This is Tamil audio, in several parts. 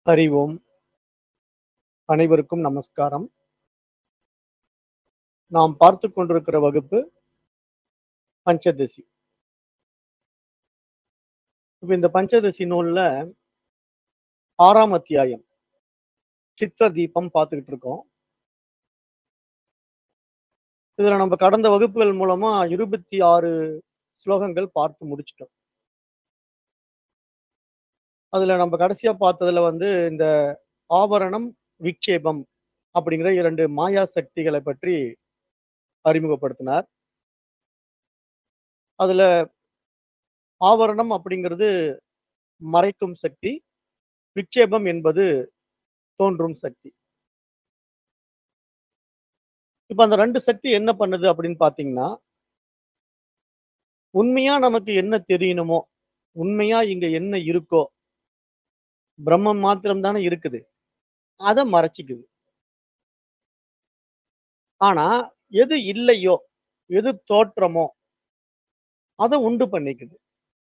ஹரி ஓம் அனைவருக்கும் நமஸ்காரம் நாம் பார்த்து கொண்டிருக்கிற வகுப்பு பஞ்சதசி இப்ப இந்த பஞ்சதசி நூல்ல ஆறாம் அத்தியாயம் சித்திர தீபம் பார்த்துக்கிட்டு இருக்கோம் இதுல நம்ம கடந்த வகுப்புகள் மூலமா இருபத்தி ஆறு ஸ்லோகங்கள் பார்த்து முடிச்சிட்டோம் அதுல நம்ம கடைசியா பார்த்ததுல வந்து இந்த ஆபரணம் விக்ஷேபம் அப்படிங்கிற இரண்டு மாயா சக்திகளை பற்றி அறிமுகப்படுத்தினார் அதுல ஆவரணம் அப்படிங்கிறது மறைக்கும் சக்தி விக்ஷேபம் என்பது தோன்றும் சக்தி இப்ப அந்த ரெண்டு சக்தி என்ன பண்ணுது அப்படின்னு பாத்தீங்கன்னா உண்மையா நமக்கு என்ன தெரியணுமோ உண்மையா இங்க என்ன இருக்கோ பிரம்மம் மாத்திரம் தானே இருக்குது அதை மறைச்சிக்குது ஆனா எது இல்லையோ எது தோற்றமோ அதை உண்டு பண்ணிக்குது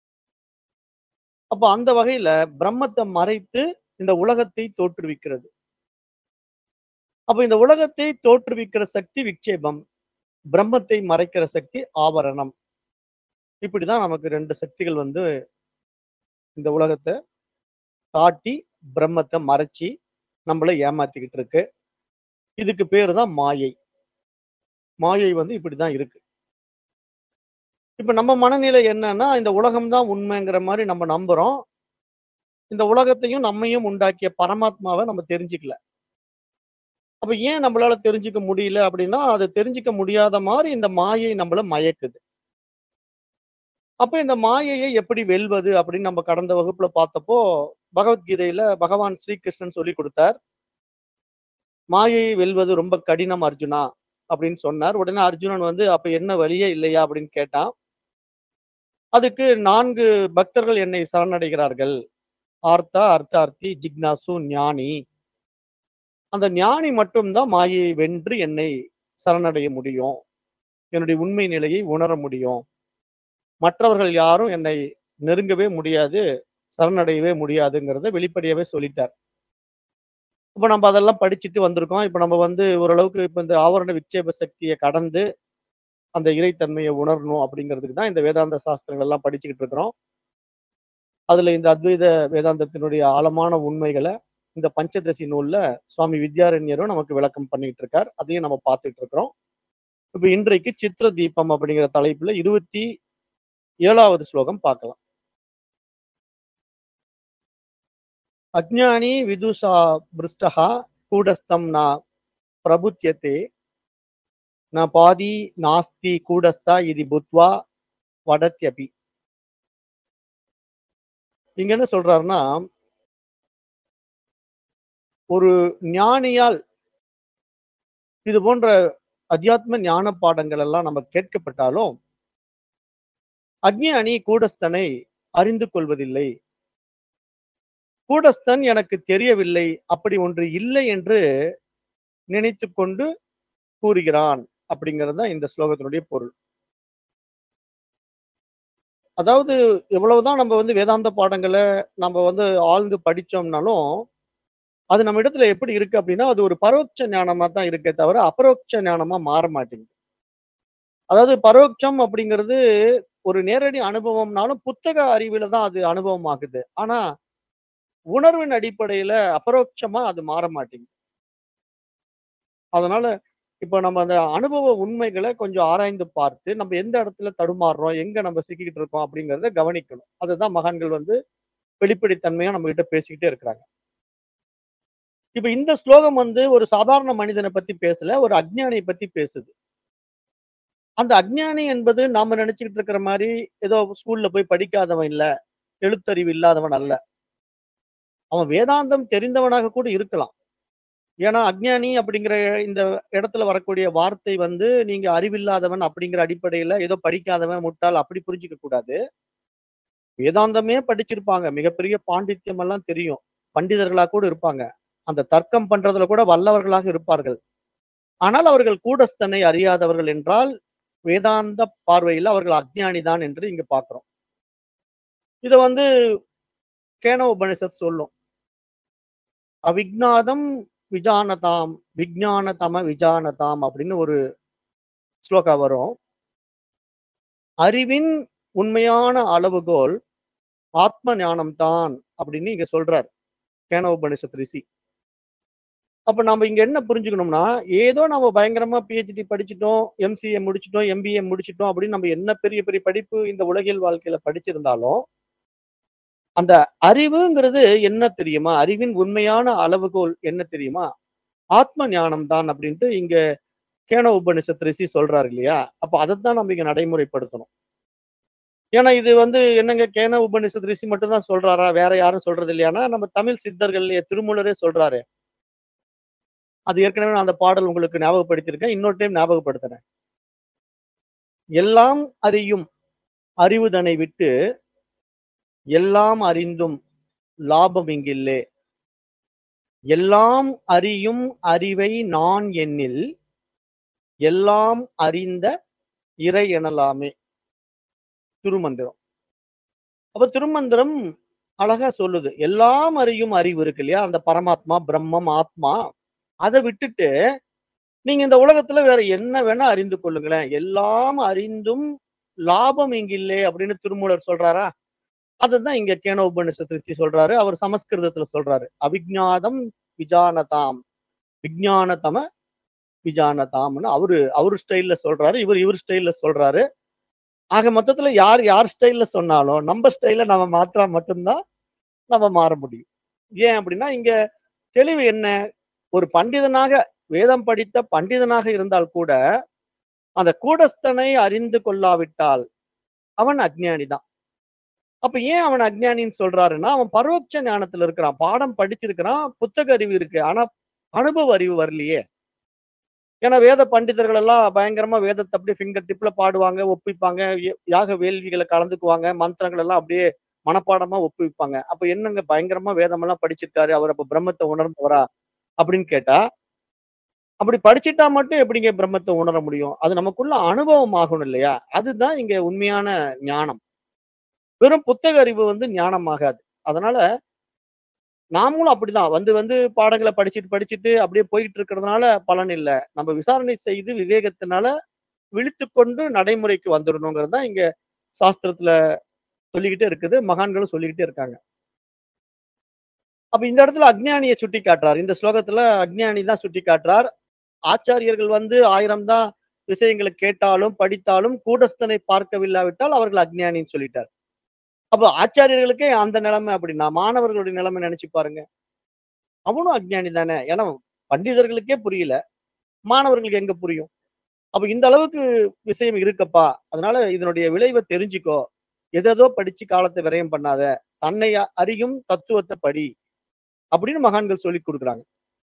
அப்ப அந்த வகையில பிரம்மத்தை மறைத்து இந்த உலகத்தை தோற்றுவிக்கிறது அப்ப இந்த உலகத்தை தோற்றுவிக்கிற சக்தி விக்ஷேபம் பிரம்மத்தை மறைக்கிற சக்தி ஆவரணம் இப்படிதான் நமக்கு ரெண்டு சக்திகள் வந்து இந்த உலகத்தை காட்டி பிரம்மத்தை மறைச்சி நம்மளை ஏமாத்திக்கிட்டு இருக்கு இதுக்கு பேரு தான் மாயை மாயை வந்து இப்படிதான் இருக்கு இப்ப நம்ம மனநிலை என்னன்னா இந்த உலகம் தான் உண்மைங்கிற மாதிரி நம்ம நம்புறோம் இந்த உலகத்தையும் நம்மையும் உண்டாக்கிய பரமாத்மாவை நம்ம தெரிஞ்சுக்கல அப்ப ஏன் நம்மளால தெரிஞ்சுக்க முடியல அப்படின்னா அதை தெரிஞ்சுக்க முடியாத மாதிரி இந்த மாயை நம்மள மயக்குது அப்ப இந்த மாயையை எப்படி வெல்வது அப்படின்னு நம்ம கடந்த வகுப்புல பார்த்தப்போ பகவத்கீதையில பகவான் ஸ்ரீகிருஷ்ணன் சொல்லி கொடுத்தார் மாயையை வெல்வது ரொம்ப கடினம் அர்ஜுனா அப்படின்னு சொன்னார் உடனே அர்ஜுனன் வந்து அப்ப என்ன வழியே இல்லையா அப்படின்னு கேட்டான் அதுக்கு நான்கு பக்தர்கள் என்னை சரணடைகிறார்கள் ஆர்த்தா அர்த்தார்த்தி ஜிக்னாசு ஞானி அந்த ஞானி மட்டும்தான் மாயையை வென்று என்னை சரணடைய முடியும் என்னுடைய உண்மை நிலையை உணர முடியும் மற்றவர்கள் யாரும் என்னை நெருங்கவே முடியாது சரணடையவே முடியாதுங்கிறத வெளிப்படையாவே சொல்லிட்டார் இப்ப நம்ம அதெல்லாம் படிச்சுட்டு வந்திருக்கோம் இப்ப நம்ம வந்து ஓரளவுக்கு இப்ப இந்த ஆவரண விட்சேப சக்தியை கடந்து அந்த இறைத்தன்மையை உணரணும் அப்படிங்கிறதுக்கு தான் இந்த வேதாந்த சாஸ்திரங்கள் எல்லாம் படிச்சுக்கிட்டு இருக்கிறோம் அதுல இந்த அத்வைத வேதாந்தத்தினுடைய ஆழமான உண்மைகளை இந்த பஞ்சதசி நூல்ல சுவாமி வித்யாரண்யரும் நமக்கு விளக்கம் பண்ணிட்டு இருக்கார் அதையும் நம்ம பார்த்துட்டு இருக்கிறோம் இப்ப இன்றைக்கு சித்திர தீபம் அப்படிங்கிற தலைப்புல இருபத்தி ஏழாவது ஸ்லோகம் பார்க்கலாம் அஜ்ஞானி விதுஷா பிருஷ்டா கூடஸ்தம் ந பிரபுத்தியத்தே ந பாதி நாஸ்தி கூடஸ்தா இது புத்வா வடத்யபி இங்க என்ன சொல்றாருன்னா ஒரு ஞானியால் இது போன்ற அத்தியாத்ம ஞான பாடங்கள் எல்லாம் நம்ம கேட்கப்பட்டாலும் அக்ஞானி கூடஸ்தனை அறிந்து கொள்வதில்லை கூடஸ்தன் எனக்கு தெரியவில்லை அப்படி ஒன்று இல்லை என்று நினைத்து கொண்டு கூறுகிறான் அப்படிங்கிறது தான் இந்த ஸ்லோகத்தினுடைய பொருள் அதாவது எவ்வளவுதான் நம்ம வந்து வேதாந்த பாடங்களை நம்ம வந்து ஆழ்ந்து படிச்சோம்னாலும் அது நம்ம இடத்துல எப்படி இருக்கு அப்படின்னா அது ஒரு பரோட்ச ஞானமா தான் இருக்கே தவிர அபரோட்ச ஞானமா மாற மாட்டேங்குது அதாவது பரோட்சம் அப்படிங்கிறது ஒரு நேரடி அனுபவம்னாலும் புத்தக அறிவில தான் அது அனுபவம் ஆகுது ஆனா உணர்வின் அடிப்படையில அபரோட்சமா அது மாற மாட்டேங்குது அதனால இப்ப நம்ம அந்த அனுபவ உண்மைகளை கொஞ்சம் ஆராய்ந்து பார்த்து நம்ம எந்த இடத்துல தடுமாறுறோம் எங்க நம்ம சிக்கிக்கிட்டு இருக்கோம் அப்படிங்கிறத கவனிக்கணும் அதுதான் மகான்கள் வந்து வெளிப்படைத்தன்மையா நம்ம கிட்ட பேசிக்கிட்டே இருக்கிறாங்க இப்ப இந்த ஸ்லோகம் வந்து ஒரு சாதாரண மனிதனை பத்தி பேசல ஒரு அஜ்ஞானியை பத்தி பேசுது அந்த அஜ்ஞானி என்பது நாம நினைச்சுக்கிட்டு இருக்கிற மாதிரி ஏதோ ஸ்கூல்ல போய் படிக்காதவன் இல்ல எழுத்தறிவு இல்லாதவன் அல்ல அவன் வேதாந்தம் தெரிந்தவனாக கூட இருக்கலாம் ஏன்னா அஜ்ஞானி அப்படிங்கிற இந்த இடத்துல வரக்கூடிய வார்த்தை வந்து நீங்க அறிவில்லாதவன் அப்படிங்கிற அடிப்படையில ஏதோ படிக்காதவன் முட்டாள் அப்படி புரிஞ்சுக்க கூடாது வேதாந்தமே படிச்சிருப்பாங்க மிகப்பெரிய பாண்டித்யம் எல்லாம் தெரியும் பண்டிதர்களா கூட இருப்பாங்க அந்த தர்க்கம் பண்றதுல கூட வல்லவர்களாக இருப்பார்கள் ஆனால் அவர்கள் கூடஸ்தனை அறியாதவர்கள் என்றால் வேதாந்த பார்வையில் அவர்கள் அஜ்ஞானி தான் என்று இங்க பார்க்கிறோம் இத வந்து கேன உபனிஷத் சொல்லும் அவிக்னாதம் விஜானதாம் விஜானதம விஜானதாம் அப்படின்னு ஒரு ஸ்லோகா வரும் அறிவின் உண்மையான அளவுகோல் ஆத்ம ஞானம் தான் அப்படின்னு இங்க சொல்றார் கேனோபனிஷத் ரிஷி அப்ப நம்ம இங்க என்ன புரிஞ்சுக்கணும்னா ஏதோ நம்ம பயங்கரமா பிஹெச்டி படிச்சிட்டோம் எம்சிஏ முடிச்சிட்டோம் எம்பிஏ முடிச்சிட்டோம் அப்படின்னு நம்ம என்ன பெரிய பெரிய படிப்பு இந்த உலகியல் வாழ்க்கையில படிச்சிருந்தாலும் அந்த அறிவுங்கிறது என்ன தெரியுமா அறிவின் உண்மையான அளவுகோல் என்ன தெரியுமா ஆத்ம ஞானம் தான் அப்படின்ட்டு இங்க கேன உபனிஷத் ரிஷி சொல்றாரு இல்லையா அப்ப அதைத்தான் நம்ம இங்க நடைமுறைப்படுத்தணும் ஏன்னா இது வந்து என்னங்க கேன உபனிஷத் ரிஷி மட்டும்தான் சொல்றாரா வேற யாரும் சொல்றது இல்லையானா நம்ம தமிழ் சித்தர்கள்லயே திருமூலரே சொல்றாரு அது ஏற்கனவே நான் அந்த பாடல் உங்களுக்கு ஞாபகப்படுத்தியிருக்கேன் இன்னொரு டைம் ஞாபகப்படுத்துறேன் எல்லாம் அறியும் அறிவுதனை விட்டு எல்லாம் அறிந்தும் லாபம் இங்கில்லே எல்லாம் அறியும் அறிவை நான் எண்ணில் எல்லாம் அறிந்த இறை எனலாமே திருமந்திரம் அப்ப திருமந்திரம் அழகா சொல்லுது எல்லாம் அறியும் அறிவு இருக்கு இல்லையா அந்த பரமாத்மா பிரம்மம் ஆத்மா அதை விட்டுட்டு நீங்க இந்த உலகத்துல வேற என்ன வேணா அறிந்து கொள்ளுங்களேன் எல்லாம் அறிந்தும் லாபம் இங்கில்லே அப்படின்னு திருமூலர் சொல்றாரா அதுதான் இங்க கேனோ உபனிஷத்து சொல்றாரு அவர் சமஸ்கிருதத்துல சொல்றாரு அவிஜாதம் விஜானதாம் விஜானதம விஜானதாம்னு அவரு அவரு ஸ்டைல்ல சொல்றாரு இவர் இவர் ஸ்டைல்ல சொல்றாரு ஆக மொத்தத்துல யார் யார் ஸ்டைல்ல சொன்னாலும் நம்ம ஸ்டைல நம்ம மாத்திரா மட்டும்தான் நம்ம மாற முடியும் ஏன் அப்படின்னா இங்க தெளிவு என்ன ஒரு பண்டிதனாக வேதம் படித்த பண்டிதனாக இருந்தால் கூட அந்த கூடஸ்தனை அறிந்து கொள்ளாவிட்டால் அவன் அஜ்ஞானி தான் அப்ப ஏன் அவன் அஜ்ஞானின்னு சொல்றாருன்னா அவன் பரோட்ச ஞானத்துல இருக்கிறான் பாடம் படிச்சிருக்கிறான் புத்தக அறிவு இருக்கு ஆனா அனுபவ அறிவு வரலையே ஏன்னா வேத பண்டிதர்கள் எல்லாம் பயங்கரமா வேதத்தை அப்படியே ஃபிங்கர் டிப்ல பாடுவாங்க ஒப்பிப்பாங்க ய- யாக வேள்விகளை கலந்துக்குவாங்க மந்திரங்கள் எல்லாம் அப்படியே மனப்பாடமா ஒப்புவிப்பாங்க அப்ப என்னங்க பயங்கரமா வேதமெல்லாம் படிச்சிருக்காரு அவர் அப்ப பிரம்மத்தை உணர்ந்தவரா அப்படின்னு கேட்டா அப்படி படிச்சிட்டா மட்டும் எப்படிங்க பிரம்மத்தை உணர முடியும் அது நமக்குள்ள அனுபவம் ஆகணும் இல்லையா அதுதான் இங்க உண்மையான ஞானம் வெறும் புத்தக அறிவு வந்து ஞானம் ஆகாது அதனால நாமளும் அப்படிதான் வந்து வந்து பாடங்களை படிச்சுட்டு படிச்சுட்டு அப்படியே போயிட்டு இருக்கிறதுனால பலன் இல்லை நம்ம விசாரணை செய்து விவேகத்தினால விழித்து கொண்டு நடைமுறைக்கு வந்துடணுங்கிறது தான் இங்க சாஸ்திரத்துல சொல்லிக்கிட்டே இருக்குது மகான்களும் சொல்லிக்கிட்டே இருக்காங்க அப்ப இந்த இடத்துல அக்ஞானியை சுட்டி காட்டுறார் இந்த ஸ்லோகத்துல அக்ஞானி தான் சுட்டி காட்டுறார் ஆச்சாரியர்கள் வந்து ஆயிரம் தான் விஷயங்களை கேட்டாலும் படித்தாலும் கூடஸ்தனை பார்க்கவில்லாவிட்டால் அவர்கள் அக்ஞானின்னு சொல்லிட்டார் அப்ப ஆச்சாரியர்களுக்கே அந்த நிலைமை அப்படின்னா மாணவர்களுடைய நிலைமை நினைச்சு பாருங்க அவனும் அஜ்ஞானி தானே ஏன்னா பண்டிதர்களுக்கே புரியல மாணவர்களுக்கு எங்க புரியும் அப்ப இந்த அளவுக்கு விஷயம் இருக்கப்பா அதனால இதனுடைய விளைவை தெரிஞ்சுக்கோ எதேதோ படிச்சு காலத்தை விரயம் பண்ணாத தன்னை அ- அறியும் தத்துவத்தை படி அப்படின்னு மகான்கள் சொல்லி கொடுக்குறாங்க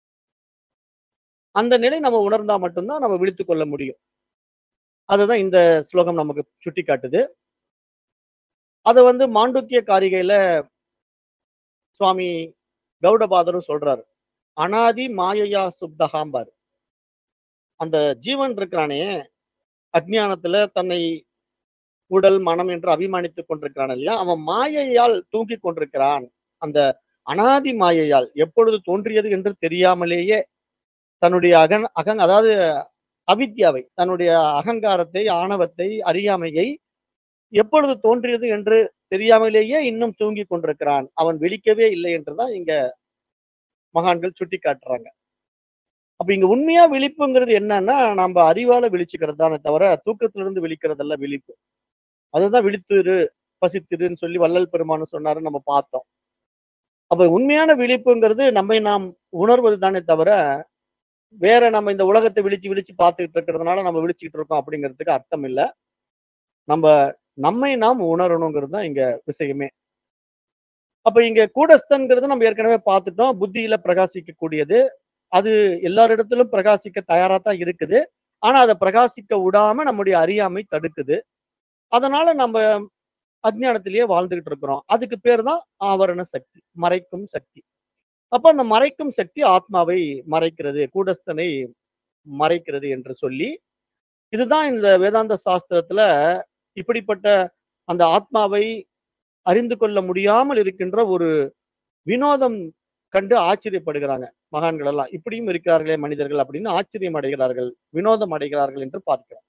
அந்த நிலை நம்ம உணர்ந்தா மட்டும்தான் நம்ம விழித்துக் கொள்ள முடியும் அதுதான் இந்த ஸ்லோகம் நமக்கு சுட்டி காட்டுது அதை வந்து மாண்டூக்கிய காரிகையில சுவாமி கௌடபாதரும் சொல்றாரு அனாதி மாயையா சுப்தகாம்பார் அந்த ஜீவன் இருக்கிறானே அஜ்ஞானத்துல தன்னை உடல் மனம் என்று அபிமானித்துக் கொண்டிருக்கிறான் இல்லையா அவன் மாயையால் தூங்கிக் கொண்டிருக்கிறான் அந்த அனாதி மாயையால் எப்பொழுது தோன்றியது என்று தெரியாமலேயே தன்னுடைய அகன் அகங் அதாவது அவித்யாவை தன்னுடைய அகங்காரத்தை ஆணவத்தை அறியாமையை எப்பொழுது தோன்றியது என்று தெரியாமலேயே இன்னும் தூங்கி கொண்டிருக்கிறான் அவன் விழிக்கவே இல்லை என்றுதான் இங்க மகான்கள் சுட்டி காட்டுறாங்க அப்ப இங்க உண்மையா விழிப்புங்கிறது என்னன்னா நம்ம அறிவால விழிச்சுக்கிறது தானே தவிர தூக்கத்திலிருந்து விழிக்கிறதல்ல விழிப்பு அதுதான் விழித்திரு பசித்திருன்னு சொல்லி வள்ளல் பெருமான்னு சொன்னாரு நம்ம பார்த்தோம் அப்ப உண்மையான விழிப்புங்கிறது நம்மை நாம் உணர்வது தானே தவிர வேற நம்ம இந்த உலகத்தை விழிச்சு விழிச்சு பார்த்துக்கிட்டு இருக்கிறதுனால நம்ம விழிச்சுக்கிட்டு இருக்கோம் அப்படிங்கிறதுக்கு அர்த்தம் இல்லை நம்ம நம்மை நாம் உணரணுங்கிறது தான் இங்க விஷயமே அப்ப இங்க கூடஸ்தன்கிறது நம்ம ஏற்கனவே பார்த்துட்டோம் புத்தியில பிரகாசிக்க கூடியது அது எல்லாரிடத்திலும் பிரகாசிக்க தயாரா தான் இருக்குது ஆனா அதை பிரகாசிக்க விடாம நம்முடைய அறியாமை தடுக்குது அதனால நம்ம அஜ்ஞானத்திலேயே வாழ்ந்துகிட்டு இருக்கிறோம் அதுக்கு பேர் தான் ஆவரண சக்தி மறைக்கும் சக்தி அப்ப அந்த மறைக்கும் சக்தி ஆத்மாவை மறைக்கிறது கூடஸ்தனை மறைக்கிறது என்று சொல்லி இதுதான் இந்த வேதாந்த சாஸ்திரத்துல இப்படிப்பட்ட அந்த ஆத்மாவை அறிந்து கொள்ள முடியாமல் இருக்கின்ற ஒரு வினோதம் கண்டு ஆச்சரியப்படுகிறாங்க மகான்கள் எல்லாம் இப்படியும் இருக்கிறார்களே மனிதர்கள் அப்படின்னு ஆச்சரியம் அடைகிறார்கள் வினோதம் அடைகிறார்கள் என்று பார்க்கிறோம்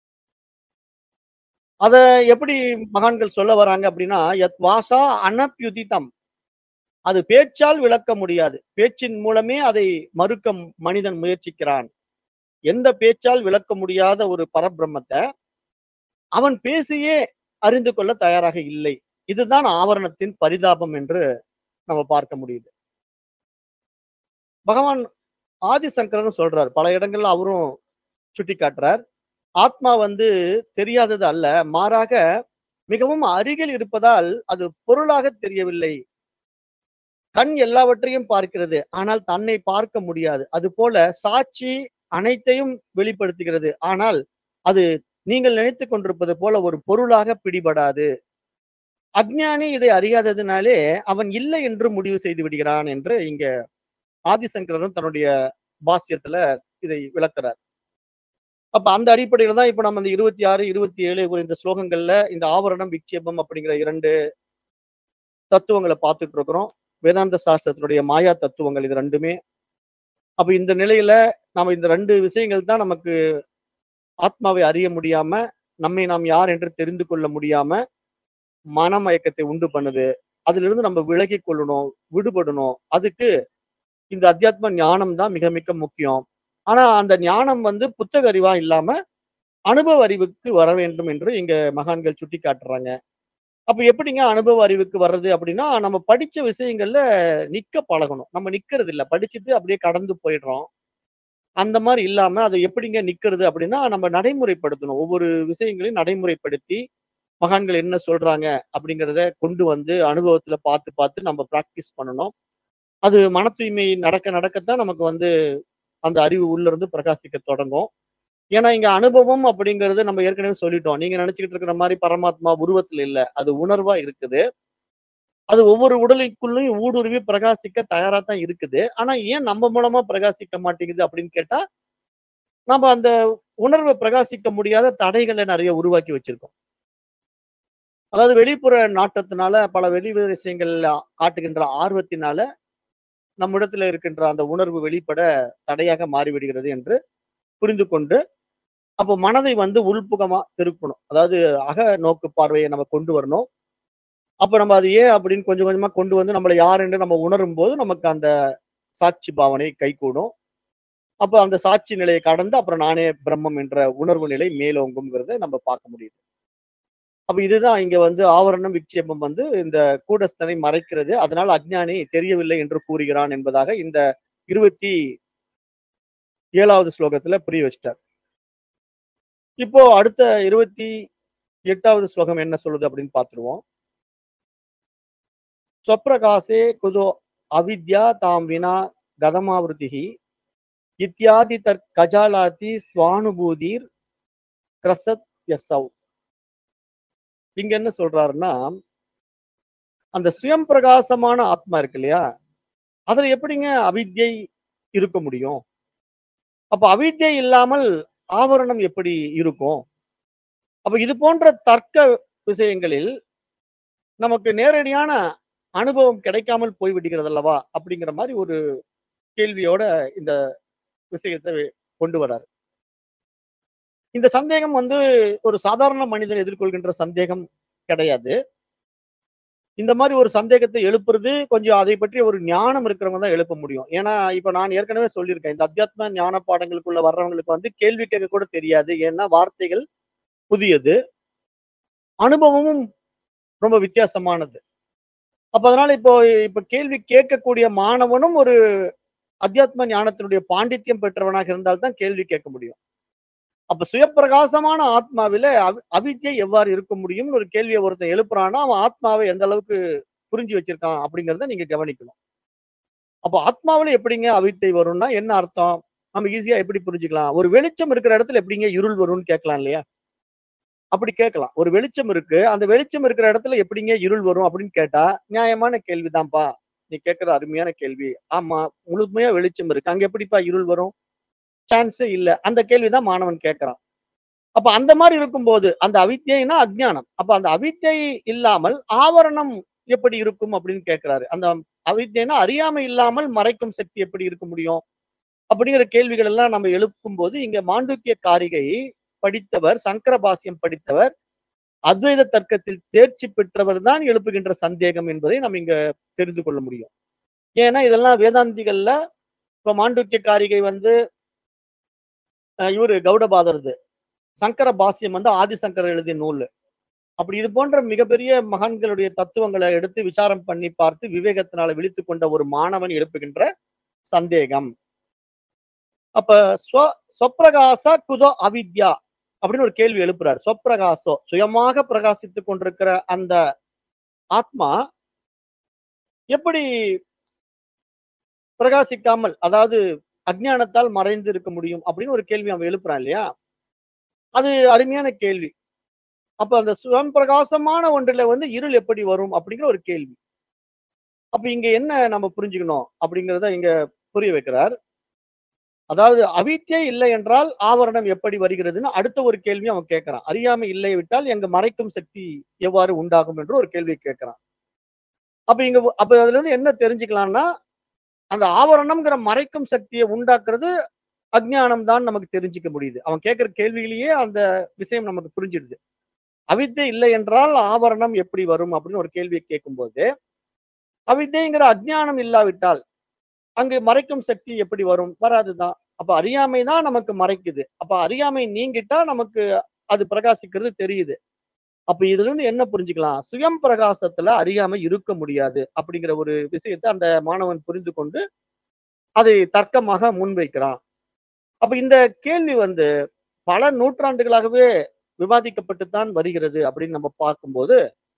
அத எப்படி மகான்கள் சொல்ல வராங்க அப்படின்னா யத் வாசா அனப்யுதிதம் அது பேச்சால் விளக்க முடியாது பேச்சின் மூலமே அதை மறுக்க மனிதன் முயற்சிக்கிறான் எந்த பேச்சால் விளக்க முடியாத ஒரு பரபிரம்மத்தை அவன் பேசியே அறிந்து கொள்ள தயாராக இல்லை இதுதான் ஆவரணத்தின் பரிதாபம் என்று நம்ம பார்க்க முடியுது பகவான் ஆதிசங்கரன் சொல்றார் பல இடங்கள்ல அவரும் சுட்டி காட்டுறார் ஆத்மா வந்து தெரியாதது அல்ல மாறாக மிகவும் அருகில் இருப்பதால் அது பொருளாக தெரியவில்லை கண் எல்லாவற்றையும் பார்க்கிறது ஆனால் தன்னை பார்க்க முடியாது அது போல சாட்சி அனைத்தையும் வெளிப்படுத்துகிறது ஆனால் அது நீங்கள் நினைத்துக் கொண்டிருப்பது போல ஒரு பொருளாக பிடிபடாது அஜ்ஞானி இதை அறியாததினாலே அவன் இல்லை என்று முடிவு செய்து விடுகிறான் என்று இங்க ஆதிசங்கரரும் தன்னுடைய பாஷ்யத்துல இதை விளக்குறார் அப்ப அந்த அடிப்படையில தான் இப்ப நம்ம இந்த இருபத்தி ஆறு இருபத்தி ஏழு இந்த ஸ்லோகங்கள்ல இந்த ஆவரணம் விக்ஷேபம் அப்படிங்கிற இரண்டு தத்துவங்களை பார்த்துட்டு இருக்கிறோம் வேதாந்த சாஸ்திரத்தினுடைய மாயா தத்துவங்கள் இது ரெண்டுமே அப்ப இந்த நிலையில நாம இந்த ரெண்டு விஷயங்கள் தான் நமக்கு ஆத்மாவை அறிய முடியாம நம்மை நாம் யார் என்று தெரிந்து கொள்ள முடியாம மனமயக்கத்தை உண்டு பண்ணுது அதுல இருந்து நம்ம விலகி கொள்ளணும் விடுபடணும் அதுக்கு இந்த அத்தியாத்ம ஞானம் தான் மிக மிக முக்கியம் ஆனா அந்த ஞானம் வந்து புத்தக அறிவா இல்லாம அனுபவ அறிவுக்கு வர வேண்டும் என்று இங்க மகான்கள் சுட்டி காட்டுறாங்க அப்ப எப்படிங்க அனுபவ அறிவுக்கு வர்றது அப்படின்னா நம்ம படிச்ச விஷயங்கள்ல நிக்க பழகணும் நம்ம நிக்கிறது இல்ல படிச்சுட்டு அப்படியே கடந்து போயிடுறோம் அந்த மாதிரி இல்லாம அதை எப்படிங்க நிக்கிறது அப்படின்னா நம்ம நடைமுறைப்படுத்தணும் ஒவ்வொரு விஷயங்களையும் நடைமுறைப்படுத்தி மகான்கள் என்ன சொல்றாங்க அப்படிங்கிறத கொண்டு வந்து அனுபவத்துல பார்த்து பார்த்து நம்ம பிராக்டிஸ் பண்ணணும் அது மன தூய்மை நடக்க நடக்கத்தான் நமக்கு வந்து அந்த அறிவு உள்ள இருந்து பிரகாசிக்க தொடங்கும் ஏன்னா இங்க அனுபவம் அப்படிங்கிறது நம்ம ஏற்கனவே சொல்லிட்டோம் நீங்க நினைச்சுக்கிட்டு இருக்கிற மாதிரி பரமாத்மா உருவத்துல இல்ல அது உணர்வா இருக்குது அது ஒவ்வொரு உடலுக்குள்ளும் ஊடுருவி பிரகாசிக்க தயாரா தான் இருக்குது ஆனா ஏன் நம்ம மூலமா பிரகாசிக்க மாட்டேங்குது அப்படின்னு கேட்டா நம்ம அந்த உணர்வை பிரகாசிக்க முடியாத தடைகளை நிறைய உருவாக்கி வச்சிருக்கோம் அதாவது வெளிப்புற நாட்டத்தினால பல வெளி விஷயங்கள் காட்டுகின்ற ஆர்வத்தினால நம்மிடத்துல இருக்கின்ற அந்த உணர்வு வெளிப்பட தடையாக மாறிவிடுகிறது என்று புரிந்து கொண்டு அப்போ மனதை வந்து உள்புகமா திருப்பணும் அதாவது அக நோக்கு பார்வையை நம்ம கொண்டு வரணும் அப்ப நம்ம அது ஏன் அப்படின்னு கொஞ்சம் கொஞ்சமா கொண்டு வந்து நம்மளை யார் என்று நம்ம உணரும் போது நமக்கு அந்த சாட்சி பாவனை கைகூடும் அப்ப அந்த சாட்சி நிலையை கடந்து அப்புறம் நானே பிரம்மம் என்ற உணர்வு நிலை மேலோங்குங்கிறத நம்ம பார்க்க முடியுது அப்ப இதுதான் இங்க வந்து ஆவரணம் விக்ஷேபம் வந்து இந்த கூடஸ்தனை மறைக்கிறது அதனால் அஜ்ஞானி தெரியவில்லை என்று கூறுகிறான் என்பதாக இந்த இருபத்தி ஏழாவது ஸ்லோகத்துல புரிய வச்சிட்டார் இப்போ அடுத்த இருபத்தி எட்டாவது ஸ்லோகம் என்ன சொல்லுது அப்படின்னு பார்த்துருவோம் ஸ்வப்பிரகாசே குதோ அவித்யா தாம் வினா கதமாவிருத்திகி இத்தியாதி தற் கஜாலாதி ஸ்வானுபூதிர் கிரசத் யசவ் இங்க என்ன சொல்றாருன்னா அந்த சுயம் பிரகாசமான ஆத்மா இருக்கு இல்லையா அதுல எப்படிங்க அவித்யை இருக்க முடியும் அப்ப அவித்யை இல்லாமல் ஆவரணம் எப்படி இருக்கும் அப்ப இது போன்ற தர்க்க விஷயங்களில் நமக்கு நேரடியான அனுபவம் கிடைக்காமல் போய்விடுகிறது அல்லவா அப்படிங்கிற மாதிரி ஒரு கேள்வியோட இந்த விஷயத்தை கொண்டு வராரு இந்த சந்தேகம் வந்து ஒரு சாதாரண மனிதன் எதிர்கொள்கின்ற சந்தேகம் கிடையாது இந்த மாதிரி ஒரு சந்தேகத்தை எழுப்புறது கொஞ்சம் அதை பற்றி ஒரு ஞானம் இருக்கிறவங்க தான் எழுப்ப முடியும் ஏன்னா இப்ப நான் ஏற்கனவே சொல்லியிருக்கேன் இந்த அத்தியாத்ம ஞான பாடங்களுக்குள்ள வர்றவங்களுக்கு வந்து கேள்வி கேட்க கூட தெரியாது ஏன்னா வார்த்தைகள் புதியது அனுபவமும் ரொம்ப வித்தியாசமானது அப்ப அதனால இப்போ இப்ப கேள்வி கேட்கக்கூடிய மாணவனும் ஒரு அத்தியாத்ம ஞானத்தினுடைய பாண்டித்யம் பெற்றவனாக இருந்தால்தான் கேள்வி கேட்க முடியும் அப்ப சுயப்பிரகாசமான ஆத்மாவில அவி- அவித்யை எவ்வாறு இருக்க முடியும்னு ஒரு கேள்வியை ஒருத்தன் எழுப்புறான்னா அவன் ஆத்மாவை எந்த அளவுக்கு புரிஞ்சு வச்சிருக்கான் அப்படிங்கறத நீங்க கவனிக்கணும் அப்ப ஆத்மாவில எப்படிங்க அவித்தை வரும்னா என்ன அர்த்தம் நம்ம ஈஸியா எப்படி புரிஞ்சுக்கலாம் ஒரு வெளிச்சம் இருக்கிற இடத்துல எப்படிங்க இருள் வரும்னு கேட்கலாம் இல்லையா அப்படி கேட்கலாம் ஒரு வெளிச்சம் இருக்கு அந்த வெளிச்சம் இருக்கிற இடத்துல எப்படிங்க இருள் வரும் அப்படின்னு கேட்டா நியாயமான கேள்விதான்ப்பா நீ கேட்கிற அருமையான கேள்வி ஆமா முழுமையா வெளிச்சம் இருக்கு அங்க எப்படிப்பா இருள் வரும் சான்ஸே இல்ல அந்த கேள்விதான் மாணவன் கேட்கறான் அப்ப அந்த மாதிரி இருக்கும்போது அந்த அவித்யைனா அஜ்ஞானம் அப்ப அந்த அவித்யை இல்லாமல் ஆவரணம் எப்படி இருக்கும் அப்படின்னு கேட்கிறாரு அந்த அவித்யனா அறியாமை இல்லாமல் மறைக்கும் சக்தி எப்படி இருக்க முடியும் அப்படிங்கிற கேள்விகள் எல்லாம் நம்ம எழுப்பும் போது இங்க மாண்டூக்கிய காரிகை படித்தவர் சங்கர பாஷ்யம் படித்தவர் அத்வைத தர்க்கத்தில் தேர்ச்சி பெற்றவர் தான் எழுப்புகின்ற சந்தேகம் என்பதை நம்ம இங்க தெரிந்து கொள்ள முடியும் ஏன்னா இதெல்லாம் வேதாந்திகள்ல இப்ப மாண்டூக்கிய காரிகை வந்து அஹ், இவரு கௌடபாதரது சங்கர பாஷ்யம் வந்து ஆதிசங்கர் எழுதிய நூல் அப்படி இது போன்ற மிகப்பெரிய மகான்களுடைய தத்துவங்களை எடுத்து விசாரம் பண்ணி பார்த்து விவேகத்தினால விழித்து கொண்ட ஒரு மாணவன் எழுப்புகின்ற சந்தேகம் அப்ப ஸ்வ ஸ்வப்பிரகாச குதோ அவித்யா அப்படின்னு ஒரு கேள்வி எழுப்புறார் ஸ்வப்பிரகாசோ சுயமாக பிரகாசித்துக் கொண்டிருக்கிற அந்த ஆத்மா எப்படி பிரகாசிக்காமல் அதாவது அஜ்ஞானத்தால் மறைந்து இருக்க முடியும் அப்படின்னு ஒரு கேள்வி அவன் எழுப்புறான் இல்லையா அது அருமையான கேள்வி அப்ப அந்த சுயம் பிரகாசமான ஒன்றுல வந்து இருள் எப்படி வரும் அப்படிங்கிற ஒரு கேள்வி அப்ப இங்க என்ன நம்ம புரிஞ்சுக்கணும் அப்படிங்கிறத இங்க புரிய வைக்கிறார் அதாவது அவித்யை இல்லை என்றால் ஆவரணம் எப்படி வருகிறதுன்னு அடுத்த ஒரு கேள்வி அவன் கேட்கிறான் அறியாமை இல்லை விட்டால் எங்க மறைக்கும் சக்தி எவ்வாறு உண்டாகும் என்று ஒரு கேள்வி கேட்கிறான் அப்ப இங்க அப்ப அதுல இருந்து என்ன தெரிஞ்சுக்கலாம்னா அந்த ஆவரணம்ங்கிற மறைக்கும் சக்தியை உண்டாக்குறது அஜ்ஞானம் தான் நமக்கு தெரிஞ்சுக்க முடியுது அவன் கேட்கிற கேள்வியிலேயே அந்த விஷயம் நமக்கு புரிஞ்சிடுது அவித்தை இல்லை என்றால் ஆவரணம் எப்படி வரும் அப்படின்னு ஒரு கேள்வியை கேட்கும்போது அவித்தைங்கிற அஜ்ஞானம் இல்லாவிட்டால் அங்கு மறைக்கும் சக்தி எப்படி வரும் வராதுதான் அப்ப அறியாமை தான் நமக்கு மறைக்குது அப்ப அறியாமை நீங்கிட்டா நமக்கு அது பிரகாசிக்கிறது தெரியுது அப்ப இதுல இருந்து என்ன புரிஞ்சுக்கலாம் சுயம் பிரகாசத்துல அறியாமை இருக்க முடியாது அப்படிங்கிற ஒரு விஷயத்தை அந்த மாணவன் புரிந்து கொண்டு அதை தர்க்கமாக முன்வைக்கிறான் அப்ப இந்த கேள்வி வந்து பல நூற்றாண்டுகளாகவே விவாதிக்கப்பட்டுத்தான் வருகிறது அப்படின்னு நம்ம பார்க்கும்போது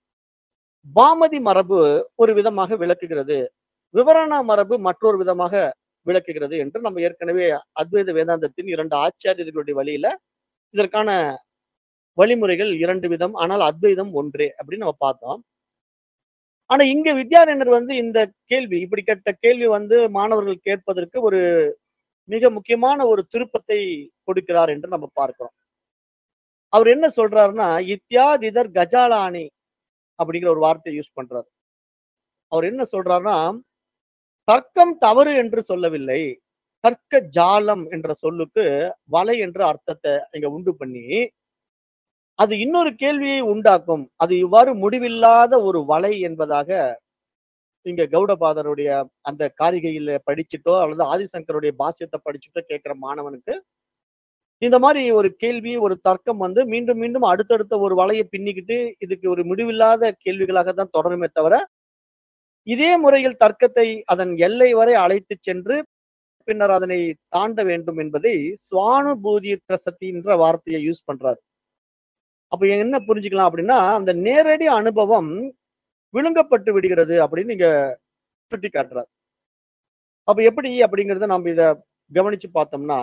பாமதி மரபு ஒரு விதமாக விளக்குகிறது விவரண மரபு மற்றொரு விதமாக விளக்குகிறது என்று நம்ம ஏற்கனவே அத்வைத வேதாந்தத்தின் இரண்டு ஆச்சாரியர்களுடைய வழியில இதற்கான வழிமுறைகள் இரண்டு விதம் ஆனால் அத்வைதம் ஒன்றே அப்படின்னு நம்ம பார்த்தோம் ஆனா இங்க வித்யாரண்யர் வந்து இந்த கேள்வி இப்படி கேட்ட கேள்வி வந்து மாணவர்கள் கேட்பதற்கு ஒரு மிக முக்கியமான ஒரு திருப்பத்தை கொடுக்கிறார் என்று நம்ம பார்க்கிறோம் அவர் என்ன சொல்றாருன்னா இத்தியாதிதர் கஜாலானி அப்படிங்கிற ஒரு வார்த்தையை யூஸ் பண்றாரு அவர் என்ன சொல்றாருன்னா தர்க்கம் தவறு என்று சொல்லவில்லை தர்க்க ஜாலம் என்ற சொல்லுக்கு வலை என்ற அர்த்தத்தை இங்க உண்டு பண்ணி அது இன்னொரு கேள்வியை உண்டாக்கும் அது இவ்வாறு முடிவில்லாத ஒரு வலை என்பதாக இங்க கௌடபாதருடைய அந்த காரிகையில படிச்சுட்டோ அல்லது ஆதிசங்கருடைய பாஷ்யத்தை படிச்சுட்டோ கேட்கிற மாணவனுக்கு இந்த மாதிரி ஒரு கேள்வி ஒரு தர்க்கம் வந்து மீண்டும் மீண்டும் அடுத்தடுத்த ஒரு வலையை பின்னிக்கிட்டு இதுக்கு ஒரு முடிவில்லாத கேள்விகளாக தான் தொடருமே தவிர இதே முறையில் தர்க்கத்தை அதன் எல்லை வரை அழைத்து சென்று பின்னர் அதனை தாண்ட வேண்டும் என்பதை சுவானுபூதி பிரசத்தின்ற வார்த்தையை யூஸ் பண்றாரு அப்ப என்ன புரிஞ்சுக்கலாம் அப்படின்னா அந்த நேரடி அனுபவம் விழுங்கப்பட்டு விடுகிறது அப்படின்னு நீங்க சுட்டி காட்டுறார் அப்ப எப்படி அப்படிங்கறத நம்ம இத கவனிச்சு பார்த்தோம்னா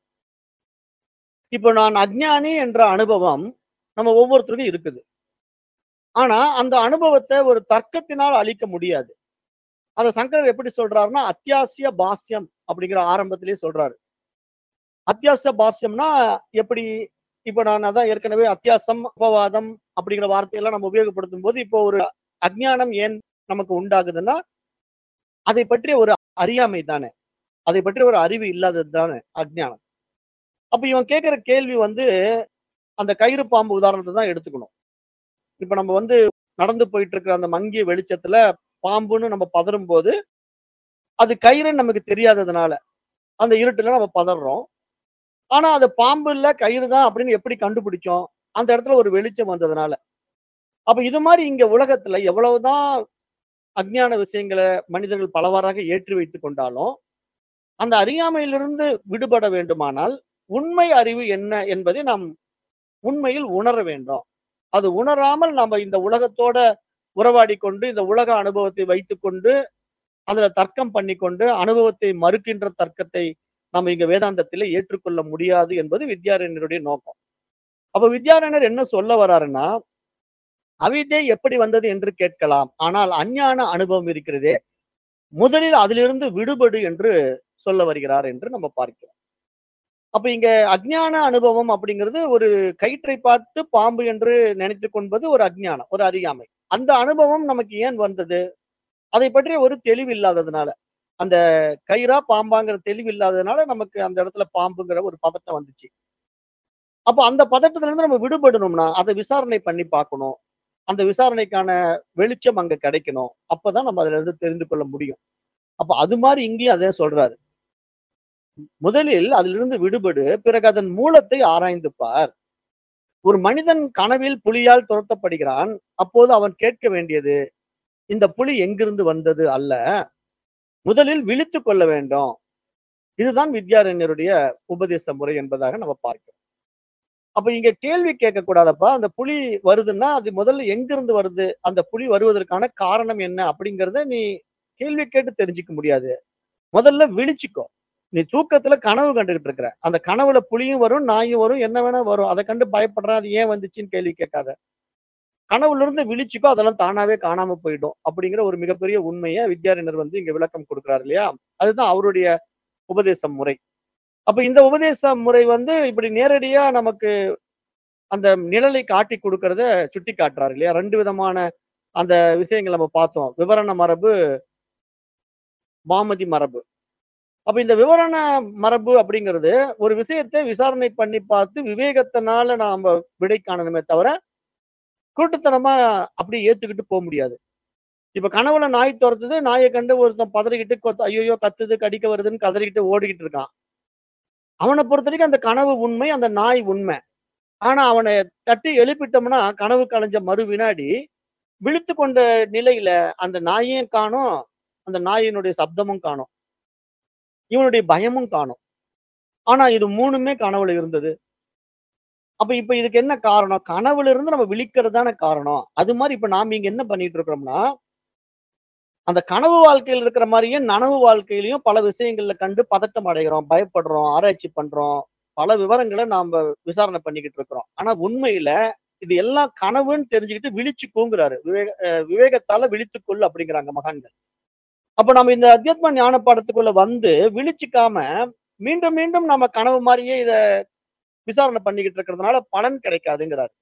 இப்போ நான் அஜ்ஞானி என்ற அனுபவம் நம்ம ஒவ்வொருத்தருக்கும் இருக்குது ஆனா அந்த அனுபவத்தை ஒரு தர்க்கத்தினால் அழிக்க முடியாது அத சங்கரர் எப்படி சொல்றாருன்னா அத்தியாசிய பாஸ்யம் அப்படிங்கிற ஆரம்பத்திலேயே சொல்றாரு அத்தியாசிய பாஸ்யம்னா எப்படி இப்ப நான் அதான் ஏற்கனவே அத்தியாசம் அபவாதம் அப்படிங்கிற வார்த்தையெல்லாம் நம்ம உபயோகப்படுத்தும் போது இப்போ ஒரு அஜ்ஞானம் ஏன் நமக்கு உண்டாகுதுன்னா அதை பற்றிய ஒரு அறியாமை தானே அதை பற்றி ஒரு அறிவு இல்லாதது தானே அஜ்ஞானம் அப்ப இவன் கேட்கிற கேள்வி வந்து அந்த கயிறு பாம்பு உதாரணத்தை தான் எடுத்துக்கணும் இப்ப நம்ம வந்து நடந்து போயிட்டு இருக்கிற அந்த மங்கிய வெளிச்சத்துல பாம்புன்னு நம்ம பதறும் போது அது கயிறுன்னு நமக்கு தெரியாததுனால அந்த இருட்டுல நம்ம பதறோம் ஆனா அது பாம்பு இல்ல கயிறு தான் அப்படின்னு எப்படி கண்டுபிடிச்சோம் அந்த இடத்துல ஒரு வெளிச்சம் வந்ததுனால அப்ப இது மாதிரி இங்க உலகத்துல எவ்வளவுதான் அஜ்ஞான விஷயங்களை மனிதர்கள் பலவாறாக ஏற்றி வைத்துக் கொண்டாலும் அந்த அறியாமையிலிருந்து விடுபட வேண்டுமானால் உண்மை அறிவு என்ன என்பதை நாம் உண்மையில் உணர வேண்டும் அது உணராமல் நம்ம இந்த உலகத்தோட உறவாடி கொண்டு இந்த உலக அனுபவத்தை வைத்துக்கொண்டு அதுல தர்க்கம் பண்ணி கொண்டு அனுபவத்தை மறுக்கின்ற தர்க்கத்தை நம்ம இங்க வேதாந்தத்திலே ஏற்றுக்கொள்ள முடியாது என்பது வித்யாரண்யருடைய நோக்கம் அப்ப வித்யாரண்யர் என்ன சொல்ல வர்றாருன்னா அவித்தை எப்படி வந்தது என்று கேட்கலாம் ஆனால் அஞ்ஞான அனுபவம் இருக்கிறதே முதலில் அதிலிருந்து விடுபடு என்று சொல்ல வருகிறார் என்று நம்ம பார்க்கிறோம் அப்ப இங்க அஜ்ஞான அனுபவம் அப்படிங்கிறது ஒரு கயிற்றை பார்த்து பாம்பு என்று நினைத்து கொள்வது ஒரு அஜ்ஞானம் ஒரு அறியாமை அந்த அனுபவம் நமக்கு ஏன் வந்தது அதை பற்றிய ஒரு தெளிவு இல்லாததுனால அந்த கயிறா பாம்பாங்கிற தெளிவு இல்லாததுனால நமக்கு அந்த இடத்துல பாம்புங்கிற ஒரு பதட்டம் வந்துச்சு அப்ப அந்த பதட்டத்துல இருந்து நம்ம விடுபடணும்னா அதை விசாரணை பண்ணி பார்க்கணும் அந்த விசாரணைக்கான வெளிச்சம் அங்க கிடைக்கணும் அப்பதான் நம்ம அதுல இருந்து தெரிந்து கொள்ள முடியும் அப்ப அது மாதிரி இங்கேயும் அதே சொல்றாரு முதலில் அதிலிருந்து விடுபடு பிறகு அதன் மூலத்தை ஆராய்ந்து பார் ஒரு மனிதன் கனவில் புலியால் துரத்தப்படுகிறான் அப்போது அவன் கேட்க வேண்டியது இந்த புலி எங்கிருந்து வந்தது அல்ல முதலில் விழித்து கொள்ள வேண்டும் இதுதான் வித்யாரண்யருடைய உபதேச முறை என்பதாக நம்ம பார்க்கிறோம் அப்ப இங்க கேள்வி கேட்க கூடாதப்பா அந்த புலி வருதுன்னா அது முதல்ல எங்கிருந்து வருது அந்த புலி வருவதற்கான காரணம் என்ன அப்படிங்கறத நீ கேள்வி கேட்டு தெரிஞ்சுக்க முடியாது முதல்ல விழிச்சுக்கோ நீ தூக்கத்துல கனவு கண்டுகிட்டு இருக்கிற அந்த கனவுல புலியும் வரும் நாயும் வரும் என்ன வேணா வரும் அதை கண்டு பயப்படுற அது ஏன் வந்துச்சுன்னு கேள்வி கேட்காத கனவுல இருந்து விழிச்சுக்கோ அதெல்லாம் தானாவே காணாம போயிடும் அப்படிங்கிற ஒரு மிகப்பெரிய உண்மையை வித்யாரண்யர் வந்து இங்க விளக்கம் கொடுக்குறாரு இல்லையா அதுதான் அவருடைய உபதேச முறை அப்ப இந்த உபதேச முறை வந்து இப்படி நேரடியா நமக்கு அந்த நிழலை காட்டி கொடுக்கறத சுட்டி காட்டுறாரு இல்லையா ரெண்டு விதமான அந்த விஷயங்கள் நம்ம பார்த்தோம் விவரண மரபு பாமதி மரபு அப்ப இந்த விவரண மரபு அப்படிங்கிறது ஒரு விஷயத்தை விசாரணை பண்ணி பார்த்து விவேகத்தினால நாம விடை காணணுமே தவிர கூட்டுத்தனமா அப்படி ஏத்துக்கிட்டு போக முடியாது இப்ப கனவுல நாய் துரத்துது நாயை கண்டு ஒருத்தன் பதறிக்கிட்டு கொத்த ஐயோ கத்துது கடிக்க வருதுன்னு கதறிக்கிட்டு ஓடிக்கிட்டு இருக்கான் அவனை பொறுத்த வரைக்கும் அந்த கனவு உண்மை அந்த நாய் உண்மை ஆனா அவனை தட்டி எழுப்பிட்டோம்னா கனவு கலைஞ்ச மறு வினாடி விழித்து கொண்ட நிலையில அந்த நாயையும் காணும் அந்த நாயினுடைய சப்தமும் காணும் இவனுடைய பயமும் காணும் ஆனா இது மூணுமே கனவுல இருந்தது அப்ப இப்ப இதுக்கு என்ன காரணம் கனவுல இருந்து நம்ம விழிக்கிறது தானே காரணம் அது மாதிரி இப்ப நாம இங்க என்ன பண்ணிட்டு இருக்கிறோம்னா அந்த கனவு வாழ்க்கையில் இருக்கிற மாதிரியே நனவு வாழ்க்கையிலயும் பல விஷயங்கள்ல கண்டு பதட்டம் அடைகிறோம் பயப்படுறோம் ஆராய்ச்சி பண்றோம் பல விவரங்களை நாம விசாரணை பண்ணிக்கிட்டு இருக்கிறோம் ஆனா உண்மையில இது எல்லாம் கனவுன்னு தெரிஞ்சுக்கிட்டு விழிச்சுக்கோங்கிறாரு விவேக அஹ் விவேகத்தால விழித்துக்கொள் அப்படிங்கிறாங்க மகான்கள் அப்ப நம்ம இந்த அத்தியாத்ம ஞான பாடத்துக்குள்ள வந்து விழிச்சுக்காம மீண்டும் மீண்டும் நம்ம கனவு மாதிரியே இத விசாரணை பண்ணிக்கிட்டு இருக்கிறதுனால பலன் கிடைக்காதுங்கிறாரு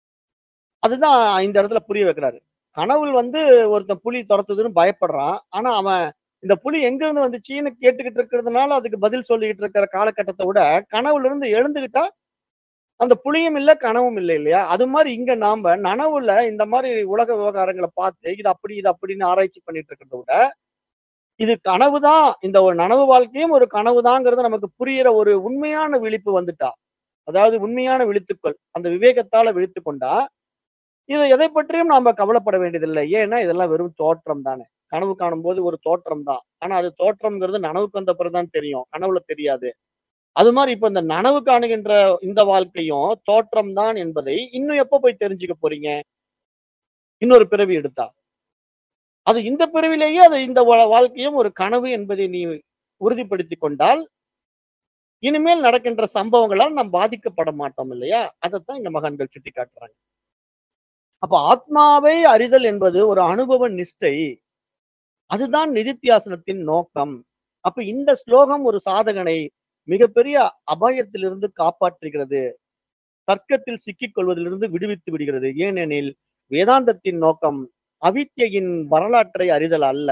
அதுதான் இந்த இடத்துல புரிய வைக்கிறாரு கனவுல வந்து ஒருத்தன் புலி துரத்துதுன்னு பயப்படுறான் ஆனா அவன் இந்த புலி எங்க இருந்து வந்துச்சுன்னு கேட்டுக்கிட்டு இருக்கிறதுனால அதுக்கு பதில் சொல்லிக்கிட்டு இருக்கிற காலகட்டத்தை விட கனவுல இருந்து எழுந்துகிட்டா அந்த புலியும் இல்ல கனவும் இல்லை இல்லையா அது மாதிரி இங்க நாம நனவுல இந்த மாதிரி உலக விவகாரங்களை பார்த்து இது அப்படி இது அப்படின்னு ஆராய்ச்சி பண்ணிட்டு இருக்கிறத விட இது கனவுதான் இந்த ஒரு நனவு வாழ்க்கையும் ஒரு கனவுதாங்கிறது நமக்கு புரியிற ஒரு உண்மையான விழிப்பு வந்துட்டா அதாவது உண்மையான விழித்துக்கள் அந்த விவேகத்தால விழித்து கொண்டா இது எதை பற்றியும் நாம கவலைப்பட வேண்டியதில்லை ஏன்னா இதெல்லாம் வெறும் தோற்றம் தானே கனவு காணும் போது ஒரு தோற்றம் தான் ஆனா அது தோற்றம்ங்கிறது நனவுக்கு வந்த பிறகுதான் தெரியும் கனவுல தெரியாது அது மாதிரி இப்ப இந்த நனவு காணுகின்ற இந்த வாழ்க்கையும் தோற்றம் தான் என்பதை இன்னும் எப்ப போய் தெரிஞ்சுக்க போறீங்க இன்னொரு பிறவி எடுத்தா அது இந்த பிறவிலேயே அது இந்த வா- வாழ்க்கையும் ஒரு கனவு என்பதை நீ உறுதிப்படுத்தி கொண்டால் இனிமேல் நடக்கின்ற சம்பவங்களால் நாம் பாதிக்கப்பட மாட்டோம் இல்லையா அதைத்தான் இந்த மகான்கள் சுட்டி காட்டுறாங்க அப்ப ஆத்மாவை அறிதல் என்பது ஒரு அனுபவ நிஷ்டை அதுதான் நிதித்தியாசனத்தின் நோக்கம் அப்ப இந்த ஸ்லோகம் ஒரு சாதகனை மிகப்பெரிய அபாயத்திலிருந்து காப்பாற்றுகிறது தர்க்கத்தில் சிக்கிக் கொள்வதிலிருந்து விடுவித்து விடுகிறது ஏனெனில் வேதாந்தத்தின் நோக்கம் அவித்யையின் வரலாற்றை அறிதல் அல்ல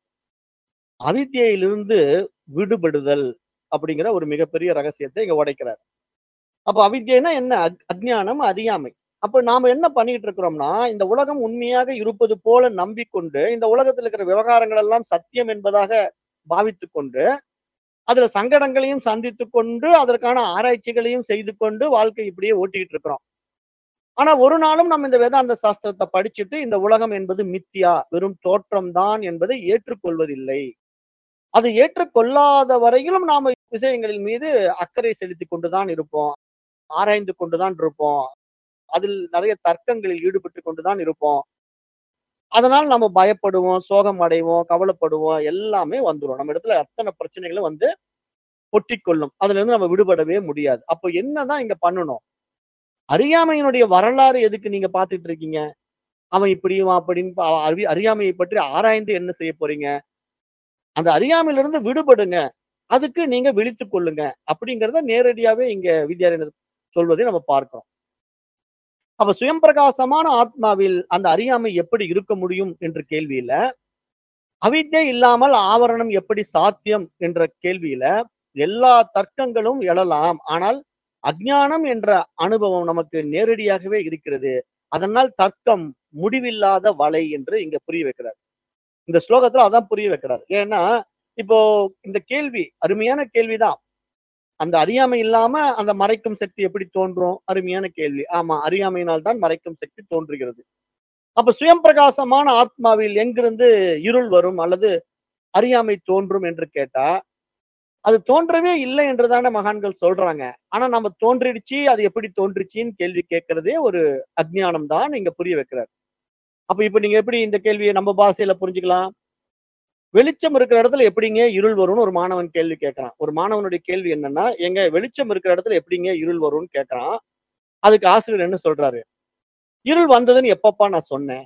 அவித்யிலிருந்து விடுபடுதல் அப்படிங்கிற ஒரு மிகப்பெரிய ரகசியத்தை இங்க உடைக்கிறார் அப்ப அவித்யைனா என்ன அக்- அஜ்ஞானம் அறியாமை அப்ப நாம என்ன பண்ணிட்டு இருக்கிறோம்னா இந்த உலகம் உண்மையாக இருப்பது போல நம்பிக்கொண்டு இந்த உலகத்தில் இருக்கிற விவகாரங்கள் எல்லாம் சத்தியம் என்பதாக பாவித்துக் கொண்டு அதுல சங்கடங்களையும் சந்தித்து கொண்டு அதற்கான ஆராய்ச்சிகளையும் செய்து கொண்டு வாழ்க்கை இப்படியே ஓட்டிக்கிட்டு இருக்கிறோம் ஆனா ஒரு நாளும் நம்ம இந்த வேதாந்த சாஸ்திரத்தை படிச்சுட்டு இந்த உலகம் என்பது மித்தியா வெறும் தோற்றம் தான் என்பதை ஏற்றுக்கொள்வதில்லை அது ஏற்றுக்கொள்ளாத வரையிலும் நாம விஷயங்களின் மீது அக்கறை செலுத்தி கொண்டுதான் இருப்போம் ஆராய்ந்து கொண்டுதான் இருப்போம் அதில் நிறைய தர்க்கங்களில் ஈடுபட்டு கொண்டுதான் இருப்போம் அதனால் நம்ம பயப்படுவோம் சோகம் அடைவோம் கவலைப்படுவோம் எல்லாமே வந்துடும் நம்ம இடத்துல அத்தனை பிரச்சனைகளும் வந்து ஒட்டிக்கொள்ளும் அதுல இருந்து நம்ம விடுபடவே முடியாது அப்போ என்னதான் இங்க பண்ணணும் அறியாமையினுடைய வரலாறு எதுக்கு நீங்க பாத்துட்டு இருக்கீங்க அவன் இப்படி இவன் அப்படின்னு பா- அறி அறியாமையை பற்றி ஆராய்ந்து என்ன செய்ய போறீங்க அந்த அறியாமையிலிருந்து விடுபடுங்க அதுக்கு நீங்க விழித்துக் கொள்ளுங்க அப்படிங்கறத நேரடியாவே இங்க வித்யாரண்யர் சொல்வதை நம்ம பார்க்கிறோம் அப்ப சுயம் பிரகாசமான ஆத்மாவில் அந்த அறியாமை எப்படி இருக்க முடியும் என்ற கேள்வியில அவித்யை இல்லாமல் ஆவரணம் எப்படி சாத்தியம் என்ற கேள்வியில எல்லா தர்க்கங்களும் எழலாம் ஆனால் அஜ்ஞானம் என்ற அனுபவம் நமக்கு நேரடியாகவே இருக்கிறது அதனால் தர்க்கம் முடிவில்லாத வலை என்று இங்க புரிய வைக்கிறார் இந்த ஸ்லோகத்துல அதான் புரிய வைக்கிறார் ஏன்னா இப்போ இந்த கேள்வி அருமையான கேள்விதான் அந்த அறியாமை இல்லாம அந்த மறைக்கும் சக்தி எப்படி தோன்றும் அருமையான கேள்வி ஆமா அறியாமையினால் தான் மறைக்கும் சக்தி தோன்றுகிறது அப்ப சுயம் பிரகாசமான ஆத்மாவில் எங்கிருந்து இருள் வரும் அல்லது அறியாமை தோன்றும் என்று கேட்டா அது தோன்றவே இல்லை என்றுதானே மகான்கள் சொல்றாங்க ஆனா நம்ம தோன்றிடுச்சு அது எப்படி தோன்றுச்சுன்னு கேள்வி கேட்கறதே ஒரு அஜ்ஞானம் தான் இங்க புரிய வைக்கிறார் அப்ப இப்ப நீங்க எப்படி இந்த கேள்வியை நம்ம பாஷையில புரிஞ்சுக்கலாம் வெளிச்சம் இருக்கிற இடத்துல எப்படிங்க இருள் வரும்னு ஒரு மாணவன் கேள்வி கேட்கறான் ஒரு மாணவனுடைய கேள்வி என்னன்னா எங்க வெளிச்சம் இருக்கிற இடத்துல எப்படிங்க இருள் வரும்னு கேட்கறான் அதுக்கு ஆசிரியர் என்ன சொல்றாரு இருள் வந்ததுன்னு எப்பப்பா நான் சொன்னேன்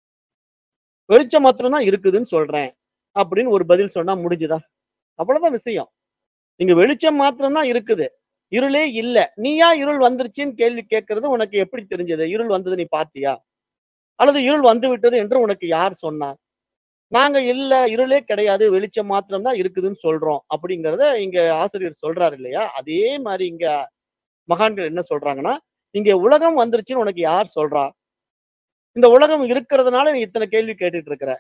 வெளிச்சம் மாத்திரம் இருக்குதுன்னு சொல்றேன் அப்படின்னு ஒரு பதில் சொன்னா முடிஞ்சுதா அவ்வளவுதான் விஷயம் இங்க வெளிச்சம் மாத்திரம்தான் இருக்குது இருளே இல்ல நீயா இருள் வந்துருச்சுன்னு கேள்வி கேட்கறது உனக்கு எப்படி தெரிஞ்சது இருள் வந்தது நீ பாத்தியா அல்லது இருள் வந்து விட்டது என்று உனக்கு யார் சொன்னா நாங்க இல்ல இருளே கிடையாது வெளிச்சம் மாத்திரம் தான் இருக்குதுன்னு சொல்றோம் அப்படிங்கறத இங்க ஆசிரியர் சொல்றாரு இல்லையா அதே மாதிரி இங்க மகான்கள் என்ன சொல்றாங்கன்னா இங்க உலகம் வந்துருச்சுன்னு உனக்கு யார் சொல்றா இந்த உலகம் இருக்கிறதுனால நீ இத்தனை கேள்வி கேட்டுட்டு இருக்கிற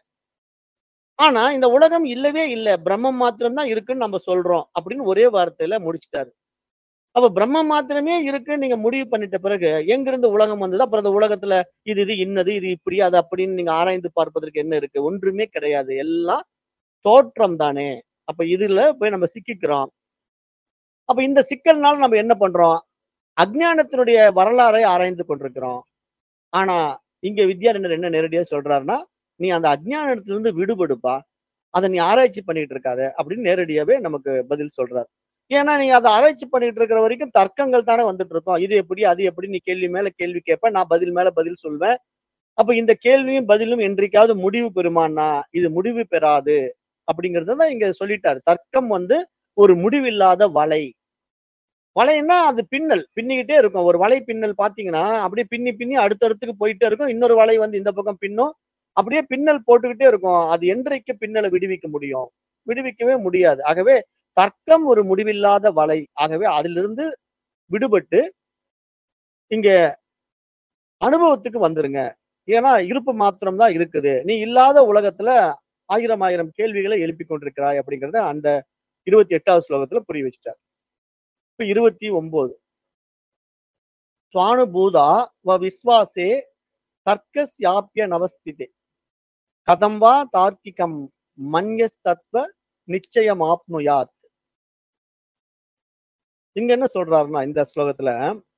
ஆனா இந்த உலகம் இல்லவே இல்ல பிரம்மம் மாத்திரம் தான் இருக்குன்னு நம்ம சொல்றோம் அப்படின்னு ஒரே வார்த்தையில முடிச்சிட்டாரு அப்ப பிரம்மம் மாத்திரமே இருக்குன்னு நீங்க முடிவு பண்ணிட்ட பிறகு எங்கிருந்து உலகம் வந்தது அப்புறம் அந்த உலகத்துல இது இது இன்னது இது இப்படி அது அப்படின்னு நீங்க ஆராய்ந்து பார்ப்பதற்கு என்ன இருக்கு ஒன்றுமே கிடையாது எல்லாம் தோற்றம் தானே அப்ப இதுல போய் நம்ம சிக்கிக்கிறோம் அப்ப இந்த சிக்கல்னால நம்ம என்ன பண்றோம் அஜ்ஞானத்தினுடைய வரலாறை ஆராய்ந்து கொண்டிருக்கிறோம் ஆனா இங்க வித்யாரண்யர் என்ன நேரடியா சொல்றாருன்னா நீ அந்த அஜ்ஞானத்திலிருந்து விடுபடுப்பா அதை நீ ஆராய்ச்சி பண்ணிட்டு இருக்காத அப்படின்னு நேரடியாவே நமக்கு பதில் சொல்றாரு ஏன்னா நீ அதை ஆராய்ச்சி பண்ணிட்டு இருக்கிற வரைக்கும் தர்க்கங்கள் தானே வந்துட்டு இருக்கோம் இது எப்படி அது எப்படி நீ கேள்வி மேல கேள்வி கேட்ப நான் பதில் மேல பதில் சொல்வேன் அப்ப இந்த கேள்வியும் பதிலும் என்றைக்காவது முடிவு பெறுமானா இது முடிவு பெறாது அப்படிங்கறத தான் இங்க சொல்லிட்டாரு தர்க்கம் வந்து ஒரு முடிவில்லாத வலை வலைன்னா அது பின்னல் பின்னிக்கிட்டே இருக்கும் ஒரு வலை பின்னல் பாத்தீங்கன்னா அப்படியே பின்னி பின்னி அடுத்தடுத்துக்கு போயிட்டே இருக்கும் இன்னொரு வலை வந்து இந்த பக்கம் பின்னும் அப்படியே பின்னல் போட்டுக்கிட்டே இருக்கும் அது என்றைக்கு பின்னலை விடுவிக்க முடியும் விடுவிக்கவே முடியாது ஆகவே தர்க்கம் ஒரு முடிவில்லாத வலை ஆகவே அதிலிருந்து விடுபட்டு இங்க அனுபவத்துக்கு வந்துருங்க ஏன்னா இருப்பு மாத்திரம் தான் இருக்குது நீ இல்லாத உலகத்துல ஆயிரம் ஆயிரம் கேள்விகளை எழுப்பி கொண்டிருக்கிறாய் அப்படிங்கறத அந்த இருபத்தி எட்டாவது ஸ்லோகத்துல புரிய வச்சுட்டார் இப்ப இருபத்தி ஒன்பது சுவானுபூதா வ விஸ்வாசே தர்க்கஸ்யாப்பிய நவஸ்திதே கதம் வா தார்க்கிகம் மன்யஸ்தத்வ நிச்சயம் ஆப்னுயாத் இங்க என்ன சொல்றாருன்னா இந்த ஸ்லோகத்துல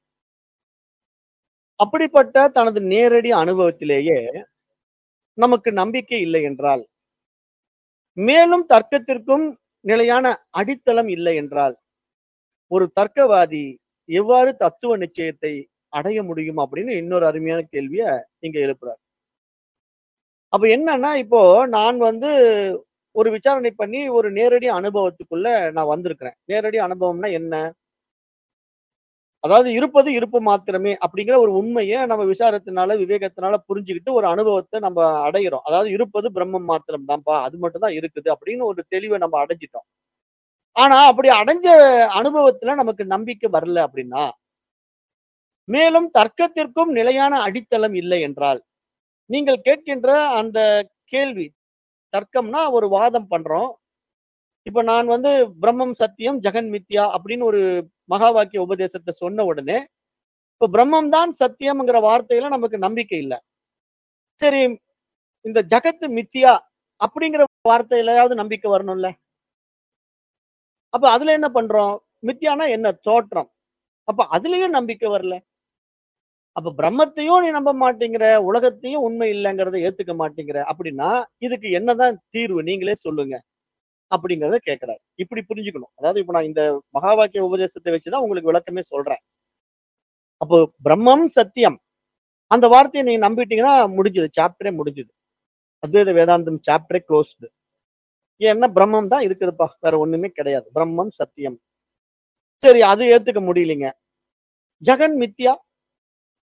அப்படிப்பட்ட தனது நேரடி அனுபவத்திலேயே நமக்கு நம்பிக்கை இல்லை என்றால் மேலும் தர்க்கத்திற்கும் நிலையான அடித்தளம் இல்லை என்றால் ஒரு தர்க்கவாதி எவ்வாறு தத்துவ நிச்சயத்தை அடைய முடியும் அப்படின்னு இன்னொரு அருமையான கேள்விய இங்க எழுப்புறார் அப்ப என்னன்னா இப்போ நான் வந்து ஒரு விசாரணை பண்ணி ஒரு நேரடி அனுபவத்துக்குள்ள நான் வந்திருக்கிறேன் நேரடி அனுபவம்னா என்ன அதாவது இருப்பது இருப்பு மாத்திரமே அப்படிங்கிற ஒரு உண்மையை நம்ம விசாரத்தினால விவேகத்தினால புரிஞ்சுக்கிட்டு ஒரு அனுபவத்தை நம்ம அடையிறோம் அதாவது இருப்பது பிரம்மம் மாத்திரம் தான்ப்பா அது மட்டும் தான் இருக்குது அப்படின்னு ஒரு தெளிவை நம்ம அடைஞ்சிட்டோம் ஆனா அப்படி அடைஞ்ச அனுபவத்துல நமக்கு நம்பிக்கை வரல அப்படின்னா மேலும் தர்க்கத்திற்கும் நிலையான அடித்தளம் இல்லை என்றால் நீங்கள் கேட்கின்ற அந்த கேள்வி தர்க்கம்னா ஒரு வாதம் பண்றோம் இப்ப நான் வந்து பிரம்மம் சத்தியம் ஜெகன் மித்யா அப்படின்னு ஒரு மகா வாக்கிய உபதேசத்தை சொன்ன உடனே இப்ப பிரம்மம் தான் சத்தியம்ங்கிற வார்த்தையில நமக்கு நம்பிக்கை இல்லை சரி இந்த ஜகத்து மித்தியா அப்படிங்கிற வார்த்தையிலாவது நம்பிக்கை வரணும்ல அப்ப அதுல என்ன பண்றோம் மித்தியானா என்ன தோற்றம் அப்ப அதுலயும் நம்பிக்கை வரல அப்ப பிரம்மத்தையும் நீ நம்ப மாட்டேங்கிற உலகத்தையும் உண்மை இல்லைங்கிறத ஏத்துக்க மாட்டேங்கிற அப்படின்னா இதுக்கு என்னதான் தீர்வு நீங்களே சொல்லுங்க அப்படிங்கறத கேட்கிறாரு இப்படி புரிஞ்சுக்கணும் அதாவது இப்ப நான் இந்த மகா வாக்கிய உபதேசத்தை வச்சுதான் உங்களுக்கு விளக்கமே சொல்றேன் அப்போ பிரம்மம் சத்தியம் அந்த வார்த்தையை நீங்க நம்பிட்டீங்கன்னா முடிஞ்சது சாப்டரே முடிஞ்சது அத்வைத வேதாந்தம் சாப்டரே க்ளோஸ்டு ஏன்னா பிரம்மம் தான் இருக்குதுப்பா வேற ஒண்ணுமே கிடையாது பிரம்மம் சத்தியம் சரி அது ஏத்துக்க முடியலைங்க ஜெகன் மித்யா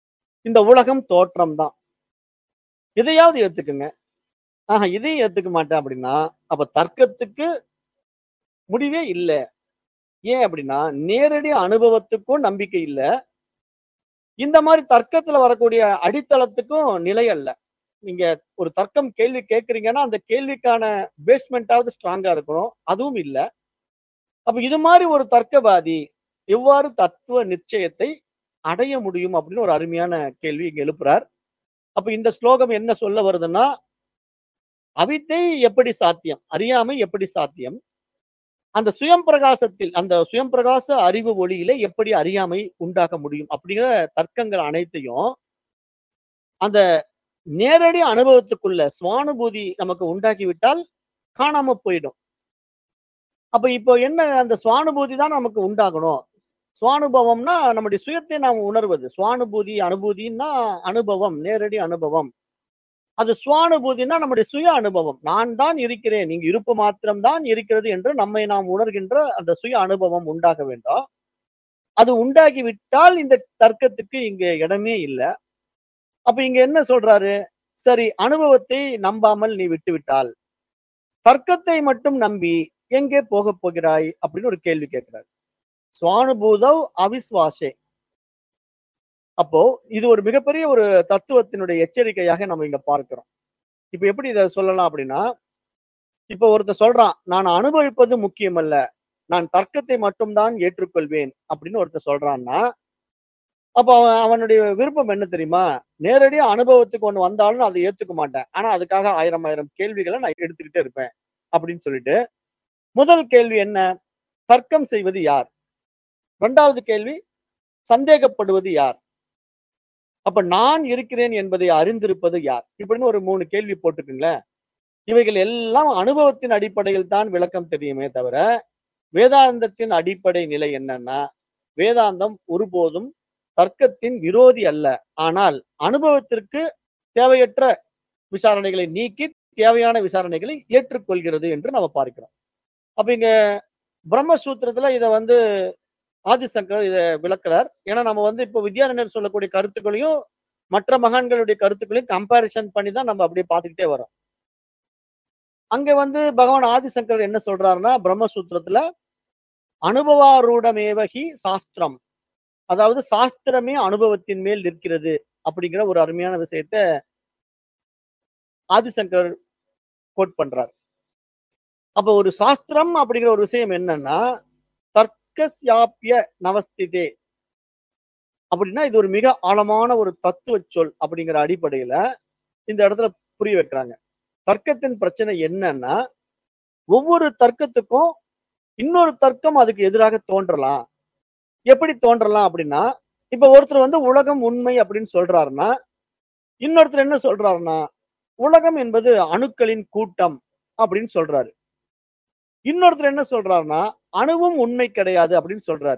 இந்த உலகம் தோற்றம் தான் இதையாவது ஏத்துக்குங்க ஆஹா இதையும் ஏத்துக்க மாட்டேன் அப்படின்னா அப்ப தர்க்கத்துக்கு முடிவே இல்ல ஏன் அப்படின்னா நேரடி அனுபவத்துக்கும் நம்பிக்கை இல்ல இந்த மாதிரி தர்க்கத்துல வரக்கூடிய அடித்தளத்துக்கும் நிலை அல்ல நீங்க ஒரு தர்க்கம் கேள்வி கேட்கறீங்கன்னா அந்த கேள்விக்கான பேஸ்மெண்டாவது ஸ்ட்ராங்கா இருக்கணும் அதுவும் இல்ல அப்ப இது மாதிரி ஒரு தர்க்கவாதி எவ்வாறு தத்துவ நிச்சயத்தை அடைய முடியும் அப்படின்னு ஒரு அருமையான கேள்வி இங்க எழுப்புறார் அப்ப இந்த ஸ்லோகம் என்ன சொல்ல வருதுன்னா அவித்தை எப்படி சாத்தியம் அறியாமை எப்படி சாத்தியம் அந்த சுயம் பிரகாசத்தில் அந்த சுயம் பிரகாச அறிவு ஒளியில எப்படி அறியாமை உண்டாக முடியும் அப்படிங்கிற தர்க்கங்கள் அனைத்தையும் அந்த நேரடி அனுபவத்துக்குள்ள சுவானுபூதி நமக்கு உண்டாக்கி விட்டால் காணாம போயிடும் அப்ப இப்போ என்ன அந்த சுவானுபூதி தான் நமக்கு உண்டாகணும் சுவானுபவம்னா நம்முடைய சுயத்தை நாம் உணர்வது சுவானுபூதி அனுபூதின்னா அனுபவம் நேரடி அனுபவம் அது சுவானுபூதினா நம்முடைய சுய அனுபவம் நான் தான் இருக்கிறேன் இங்கு இருப்பு மாத்திரம் தான் இருக்கிறது என்று நம்மை நாம் உணர்கின்ற அந்த சுய அனுபவம் உண்டாக வேண்டும் அது உண்டாகி விட்டால் இந்த தர்க்கத்துக்கு இங்க இடமே இல்லை அப்ப இங்க என்ன சொல்றாரு சரி அனுபவத்தை நம்பாமல் நீ விட்டு விட்டால் தர்க்கத்தை மட்டும் நம்பி எங்கே போக போகிறாய் அப்படின்னு ஒரு கேள்வி கேட்கிறார் சுவானுபூதவ் அவிஸ்வாசே அப்போ இது ஒரு மிகப்பெரிய ஒரு தத்துவத்தினுடைய எச்சரிக்கையாக நம்ம இங்க பார்க்கிறோம் இப்ப எப்படி இதை சொல்லலாம் அப்படின்னா இப்ப ஒருத்தர் சொல்றான் நான் அனுபவிப்பது முக்கியமல்ல நான் தர்க்கத்தை மட்டும்தான் ஏற்றுக்கொள்வேன் அப்படின்னு ஒருத்தர் சொல்றான்னா அப்ப அவன் அவனுடைய விருப்பம் என்ன தெரியுமா நேரடியா அனுபவத்துக்கு ஒண்ணு வந்தாலும் நான் அதை ஏத்துக்க மாட்டேன் ஆனா அதுக்காக ஆயிரம் ஆயிரம் கேள்விகளை நான் எடுத்துக்கிட்டே இருப்பேன் அப்படின்னு சொல்லிட்டு முதல் கேள்வி என்ன தர்க்கம் செய்வது யார் இரண்டாவது கேள்வி சந்தேகப்படுவது யார் அப்ப நான் இருக்கிறேன் என்பதை அறிந்திருப்பது யார் இப்படின்னு ஒரு மூணு கேள்வி போட்டுக்குங்களேன் இவைகள் எல்லாம் அனுபவத்தின் அடிப்படையில் தான் விளக்கம் தெரியுமே தவிர வேதாந்தத்தின் அடிப்படை நிலை என்னன்னா வேதாந்தம் ஒருபோதும் தர்க்கத்தின் விரோதி அல்ல ஆனால் அனுபவத்திற்கு தேவையற்ற விசாரணைகளை நீக்கி தேவையான விசாரணைகளை ஏற்றுக்கொள்கிறது என்று நம்ம பார்க்கிறோம் அப்ப இங்க பிரம்மசூத்திரத்துல இதை வந்து ஆதிசங்கர் இதை விளக்குறார் ஏன்னா நம்ம வந்து இப்போ வித்யாரண்யர் சொல்லக்கூடிய கருத்துக்களையும் மற்ற மகான்களுடைய கருத்துக்களையும் கம்பாரிசன் பண்ணி தான் நம்ம அப்படியே பார்த்துக்கிட்டே வரோம் அங்க வந்து பகவான் ஆதிசங்கர் என்ன சொல்றாருன்னா பிரம்மசூத்திரத்துல அனுபவாரூடமேவகி சாஸ்திரம் அதாவது சாஸ்திரமே அனுபவத்தின் மேல் நிற்கிறது அப்படிங்கிற ஒரு அருமையான விஷயத்த ஆதிசங்கர் கோட் பண்றார் அப்ப ஒரு சாஸ்திரம் அப்படிங்கிற ஒரு விஷயம் என்னன்னா தர்க்கஸ்யாப்பிய நவஸ்திதே அப்படின்னா இது ஒரு மிக ஆழமான ஒரு தத்துவ சொல் அப்படிங்கிற அடிப்படையில இந்த இடத்துல புரிய வைக்கிறாங்க தர்க்கத்தின் பிரச்சனை என்னன்னா ஒவ்வொரு தர்க்கத்துக்கும் இன்னொரு தர்க்கம் அதுக்கு எதிராக தோன்றலாம் எப்படி தோன்றலாம் அப்படின்னா இப்ப ஒருத்தர் வந்து உலகம் உண்மை அப்படின்னு சொல்றாருன்னா இன்னொருத்தர் என்ன சொல்றாருன்னா உலகம் என்பது அணுக்களின் கூட்டம் அப்படின்னு சொல்றாரு இன்னொருத்தர் என்ன சொல்றாருன்னா அணுவும் உண்மை கிடையாது அப்படின்னு சொல்றாரு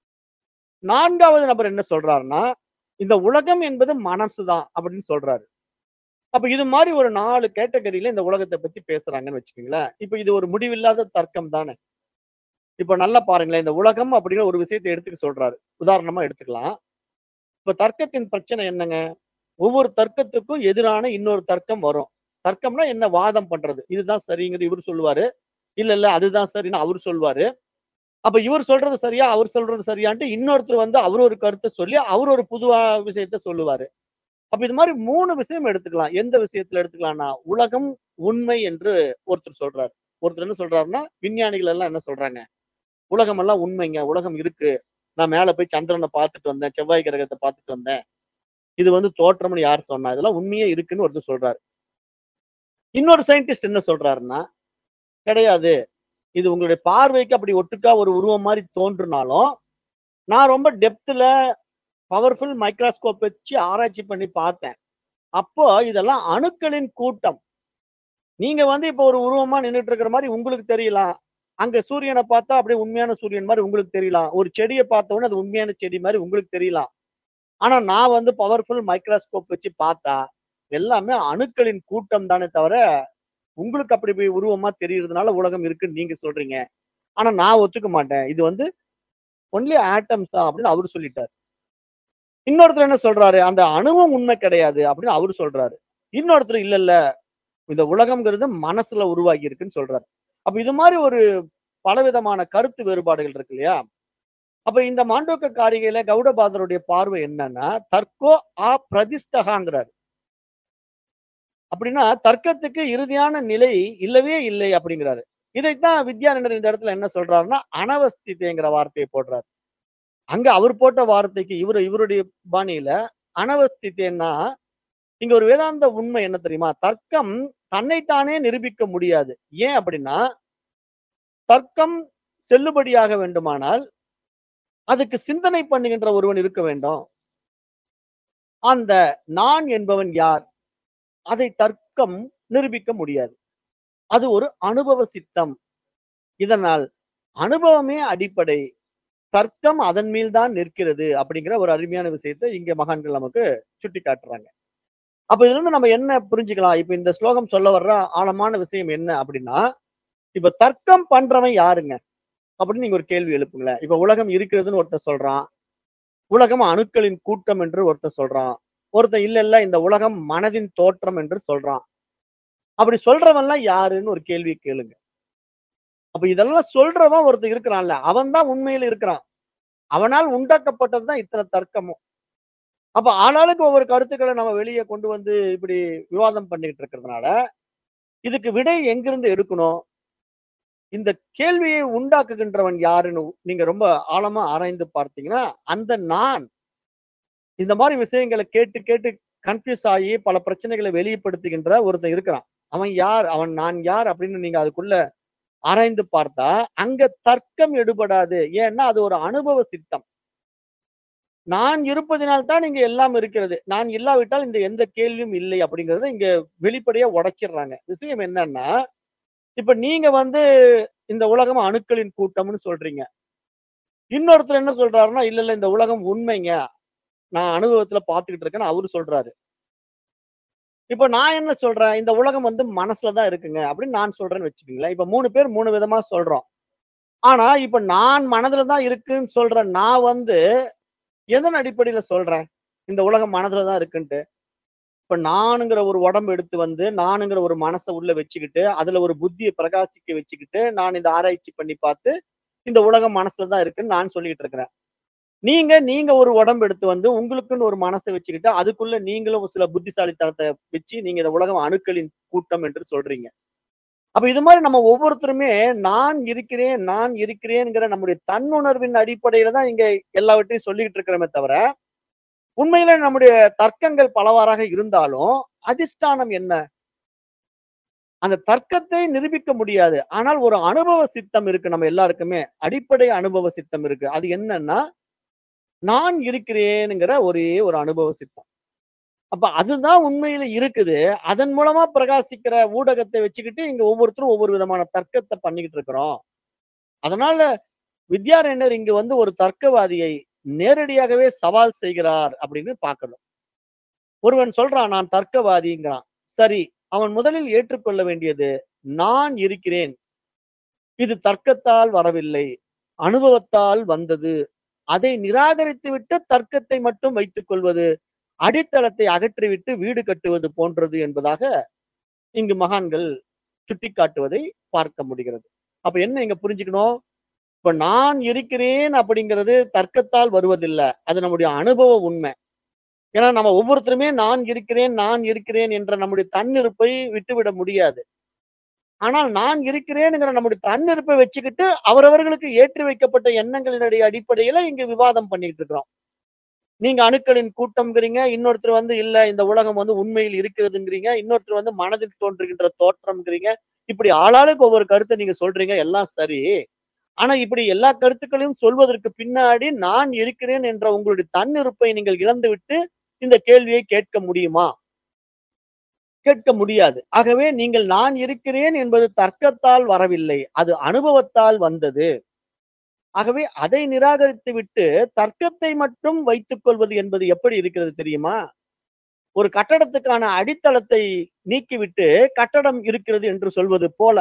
நான்காவது நபர் என்ன சொல்றாருன்னா இந்த உலகம் என்பது மனசுதான் அப்படின்னு சொல்றாரு அப்ப இது மாதிரி ஒரு நாலு கேட்டகரியில இந்த உலகத்தை பத்தி பேசுறாங்கன்னு வச்சுக்கோங்களேன் இப்ப இது ஒரு முடிவில்லாத தர்க்கம் தானே இப்ப நல்லா பாருங்களேன் இந்த உலகம் அப்படிங்கிற ஒரு விஷயத்தை எடுத்துக்க சொல்றாரு உதாரணமா எடுத்துக்கலாம் இப்ப தர்க்கத்தின் பிரச்சனை என்னங்க ஒவ்வொரு தர்க்கத்துக்கும் எதிரான இன்னொரு தர்க்கம் வரும் தர்க்கம்னா என்ன வாதம் பண்றது இதுதான் சரிங்கிறது இவர் சொல்லுவாரு இல்ல இல்ல அதுதான் சரின்னு அவர் சொல்லுவாரு அப்ப இவர் சொல்றது சரியா அவர் சொல்றது சரியான்ட்டு இன்னொருத்தர் வந்து அவர் ஒரு கருத்தை சொல்லி அவர் ஒரு புது விஷயத்த சொல்லுவாரு அப்ப இது மாதிரி மூணு விஷயம் எடுத்துக்கலாம் எந்த விஷயத்துல எடுத்துக்கலாம்னா உலகம் உண்மை என்று ஒருத்தர் சொல்றாரு ஒருத்தர் என்ன சொல்றாருன்னா விஞ்ஞானிகள் எல்லாம் என்ன சொல்றாங்க உலகம் எல்லாம் உண்மைங்க உலகம் இருக்கு நான் மேல போய் சந்திரனை பார்த்துட்டு வந்தேன் செவ்வாய் கிரகத்தை பார்த்துட்டு வந்தேன் இது வந்து தோற்றம்னு யார் சொன்னா இதெல்லாம் உண்மையே இருக்குன்னு ஒருத்தர் சொல்றாரு இன்னொரு சயின்டிஸ்ட் என்ன சொல்றாருன்னா கிடையாது இது உங்களுடைய பார்வைக்கு அப்படி ஒட்டுக்கா ஒரு உருவம் மாதிரி தோன்றுனாலும் நான் ரொம்ப டெப்த்ல பவர்ஃபுல் மைக்ரோஸ்கோப் வச்சு ஆராய்ச்சி பண்ணி பார்த்தேன் அப்போ இதெல்லாம் அணுக்களின் கூட்டம் நீங்க வந்து இப்போ ஒரு உருவமா நின்றுட்டு இருக்கிற மாதிரி உங்களுக்கு தெரியலாம் அங்க சூரியனை பார்த்தா அப்படியே உண்மையான சூரியன் மாதிரி உங்களுக்கு தெரியலாம் ஒரு செடியை பார்த்த உடனே அது உண்மையான செடி மாதிரி உங்களுக்கு தெரியலாம் ஆனா நான் வந்து பவர்ஃபுல் மைக்ரோஸ்கோப் வச்சு பார்த்தா எல்லாமே அணுக்களின் கூட்டம் தானே தவிர உங்களுக்கு அப்படி போய் உருவமா தெரியறதுனால உலகம் இருக்குன்னு நீங்க சொல்றீங்க ஆனா நான் ஒத்துக்க மாட்டேன் இது வந்து ஒன்லி ஆட்டம்ஸ் தான் அப்படின்னு அவரு சொல்லிட்டார் இன்னொருத்தர் என்ன சொல்றாரு அந்த அணுவும் உண்மை கிடையாது அப்படின்னு அவரு சொல்றாரு இன்னொருத்தர் இல்ல இல்ல இந்த உலகம்ங்கிறது மனசுல உருவாகி இருக்குன்னு சொல்றாரு அப்ப இது மாதிரி ஒரு பலவிதமான கருத்து வேறுபாடுகள் இருக்கு இல்லையா அப்ப இந்த மாண்டோக்க காரிகையில கௌடபாதருடைய பார்வை என்னன்னா தர்க்கோ ஆ பிரதிஷ்டகாங்கிறாரு அப்படின்னா தர்க்கத்துக்கு இறுதியான நிலை இல்லவே இல்லை அப்படிங்கிறாரு இதைத்தான் வித்யானந்தர் இந்த இடத்துல என்ன சொல்றாருன்னா அனவஸ்திதேங்கிற வார்த்தையை போடுறாரு அங்க அவர் போட்ட வார்த்தைக்கு இவரு இவருடைய பாணியில அனவஸ்தித்தேன்னா இங்க ஒரு வேதாந்த உண்மை என்ன தெரியுமா தர்க்கம் தன்னைத்தானே நிரூபிக்க முடியாது ஏன் அப்படின்னா தர்க்கம் செல்லுபடியாக வேண்டுமானால் அதுக்கு சிந்தனை பண்ணுகின்ற ஒருவன் இருக்க வேண்டும் அந்த நான் என்பவன் யார் அதை தர்க்கம் நிரூபிக்க முடியாது அது ஒரு அனுபவ சித்தம் இதனால் அனுபவமே அடிப்படை தர்க்கம் அதன் மேல்தான் நிற்கிறது அப்படிங்கிற ஒரு அருமையான விஷயத்தை இங்க மகான்கள் நமக்கு சுட்டி காட்டுறாங்க அப்ப இதுல இருந்து நம்ம என்ன புரிஞ்சுக்கலாம் இப்ப இந்த ஸ்லோகம் சொல்ல வர்ற ஆழமான விஷயம் என்ன அப்படின்னா இப்ப தர்க்கம் பண்றவன் யாருங்க அப்படின்னு நீங்க ஒரு கேள்வி எழுப்புங்களேன் இப்ப உலகம் இருக்கிறதுன்னு ஒருத்தர் சொல்றான் உலகம் அணுக்களின் கூட்டம் என்று ஒருத்தர் சொல்றான் ஒருத்தன் இல்ல இல்ல இந்த உலகம் மனதின் தோற்றம் என்று சொல்றான் அப்படி சொல்றவன்லாம் யாருன்னு ஒரு கேள்வி கேளுங்க அப்ப இதெல்லாம் சொல்றவன் ஒருத்தன் இருக்கிறான்ல அவன் தான் உண்மையில இருக்கிறான் அவனால் உண்டாக்கப்பட்டதுதான் இத்தனை தர்க்கமும் அப்ப ஆளாளுக்கு ஒவ்வொரு கருத்துக்களை நம்ம வெளியே கொண்டு வந்து இப்படி விவாதம் பண்ணிக்கிட்டு இருக்கிறதுனால இதுக்கு விடை எங்கிருந்து எடுக்கணும் இந்த கேள்வியை உண்டாக்குகின்றவன் யாருன்னு நீங்க ரொம்ப ஆழமா ஆராய்ந்து பார்த்தீங்கன்னா அந்த நான் இந்த மாதிரி விஷயங்களை கேட்டு கேட்டு கன்ஃபியூஸ் ஆகி பல பிரச்சனைகளை வெளிப்படுத்துகின்ற ஒருத்தன் இருக்கிறான் அவன் யார் அவன் நான் யார் அப்படின்னு நீங்க அதுக்குள்ள ஆராய்ந்து பார்த்தா அங்க தர்க்கம் எடுபடாது ஏன்னா அது ஒரு அனுபவ சித்தம் நான் இருப்பதினால் தான் இங்க எல்லாம் இருக்கிறது நான் இல்லாவிட்டால் இந்த எந்த கேள்வியும் இல்லை அப்படிங்கறத இங்க வெளிப்படையா உடைச்சிடுறாங்க விஷயம் என்னன்னா இப்ப நீங்க வந்து இந்த உலகம் அணுக்களின் கூட்டம்னு சொல்றீங்க இன்னொருத்தர் என்ன சொல்றாருன்னா இல்ல இல்ல இந்த உலகம் உண்மைங்க நான் அனுபவத்துல பாத்துக்கிட்டு இருக்கேன்னு அவரு சொல்றாரு இப்ப நான் என்ன சொல்றேன் இந்த உலகம் வந்து மனசுலதான் இருக்குங்க அப்படின்னு நான் சொல்றேன்னு வச்சுக்கோங்களேன் இப்ப மூணு பேர் மூணு விதமா சொல்றோம் ஆனா இப்ப நான் மனதுல தான் இருக்குன்னு சொல்ற நான் வந்து எதன் அடிப்படையில சொல்றேன் இந்த உலகம் மனதுல தான் இருக்குன்ட்டு இப்ப நானுங்கிற ஒரு உடம்பு எடுத்து வந்து நானுங்கிற ஒரு மனசை உள்ள வச்சுக்கிட்டு அதுல ஒரு புத்தியை பிரகாசிக்க வச்சுக்கிட்டு நான் இந்த ஆராய்ச்சி பண்ணி பார்த்து இந்த உலகம் மனசுல தான் இருக்குன்னு நான் சொல்லிட்டு இருக்கிறேன் நீங்க நீங்க ஒரு உடம்பு எடுத்து வந்து உங்களுக்குன்னு ஒரு மனசை வச்சுக்கிட்டு அதுக்குள்ள நீங்களும் சில புத்திசாலித்தனத்தை வச்சு நீங்க இந்த உலகம் அணுக்களின் கூட்டம் என்று சொல்றீங்க அப்ப இது மாதிரி நம்ம ஒவ்வொருத்தருமே நான் இருக்கிறேன் நான் இருக்கிறேன்ங்கிற நம்முடைய தன்னுணர்வின் அடிப்படையில தான் இங்க எல்லாவற்றையும் சொல்லிக்கிட்டு இருக்கிறோமே தவிர உண்மையில நம்முடைய தர்க்கங்கள் பலவாறாக இருந்தாலும் அதிஷ்டானம் என்ன அந்த தர்க்கத்தை நிரூபிக்க முடியாது ஆனால் ஒரு அனுபவ சித்தம் இருக்கு நம்ம எல்லாருக்குமே அடிப்படை அனுபவ சித்தம் இருக்கு அது என்னன்னா நான் இருக்கிறேனுங்கிற ஒரே ஒரு அனுபவ சித்தம் அப்ப அதுதான் உண்மையில இருக்குது அதன் மூலமா பிரகாசிக்கிற ஊடகத்தை வச்சுக்கிட்டு இங்க ஒவ்வொருத்தரும் ஒவ்வொரு விதமான தர்க்கத்தை பண்ணிக்கிட்டு இருக்கிறோம் அதனால வித்யாரண்யர் இங்க வந்து ஒரு தர்க்கவாதியை நேரடியாகவே சவால் செய்கிறார் அப்படின்னு பார்க்கணும் ஒருவன் சொல்றான் நான் தர்க்கவாதிங்கிறான் சரி அவன் முதலில் ஏற்றுக்கொள்ள வேண்டியது நான் இருக்கிறேன் இது தர்க்கத்தால் வரவில்லை அனுபவத்தால் வந்தது அதை நிராகரித்து விட்டு தர்க்கத்தை மட்டும் வைத்துக் கொள்வது அடித்தளத்தை அகற்றிவிட்டு வீடு கட்டுவது போன்றது என்பதாக இங்கு மகான்கள் சுட்டிக்காட்டுவதை பார்க்க முடிகிறது அப்ப என்ன இங்க புரிஞ்சுக்கணும் இப்ப நான் இருக்கிறேன் அப்படிங்கிறது தர்க்கத்தால் வருவதில்லை அது நம்முடைய அனுபவ உண்மை ஏன்னா நம்ம ஒவ்வொருத்தருமே நான் இருக்கிறேன் நான் இருக்கிறேன் என்ற நம்முடைய தன்னிருப்பை விட்டுவிட முடியாது ஆனால் நான் இருக்கிறேன்ங்கிற நம்முடைய தன்னிருப்பை வச்சுக்கிட்டு அவரவர்களுக்கு ஏற்றி வைக்கப்பட்ட எண்ணங்களினுடைய அடிப்படையில இங்க விவாதம் பண்ணிட்டு இருக்கிறோம் நீங்க அணுக்களின் கூட்டம்ங்கிறீங்க இன்னொருத்தர் வந்து இல்ல இந்த உலகம் வந்து உண்மையில் இருக்கிறதுங்கிறீங்க இன்னொருத்தர் வந்து மனதில் தோன்றுகின்ற தோற்றம்ங்கிறீங்க இப்படி ஆளாளுக்கு ஒவ்வொரு கருத்தை நீங்க சொல்றீங்க எல்லாம் சரி ஆனா இப்படி எல்லா கருத்துக்களையும் சொல்வதற்கு பின்னாடி நான் இருக்கிறேன் என்ற உங்களுடைய தன்னிருப்பை நீங்கள் இழந்துவிட்டு இந்த கேள்வியை கேட்க முடியுமா கேட்க முடியாது ஆகவே நீங்கள் நான் இருக்கிறேன் என்பது தர்க்கத்தால் வரவில்லை அது அனுபவத்தால் வந்தது ஆகவே அதை நிராகரித்து விட்டு தர்க்கத்தை மட்டும் வைத்துக் கொள்வது என்பது எப்படி இருக்கிறது தெரியுமா ஒரு கட்டடத்துக்கான அடித்தளத்தை நீக்கிவிட்டு கட்டடம் இருக்கிறது என்று சொல்வது போல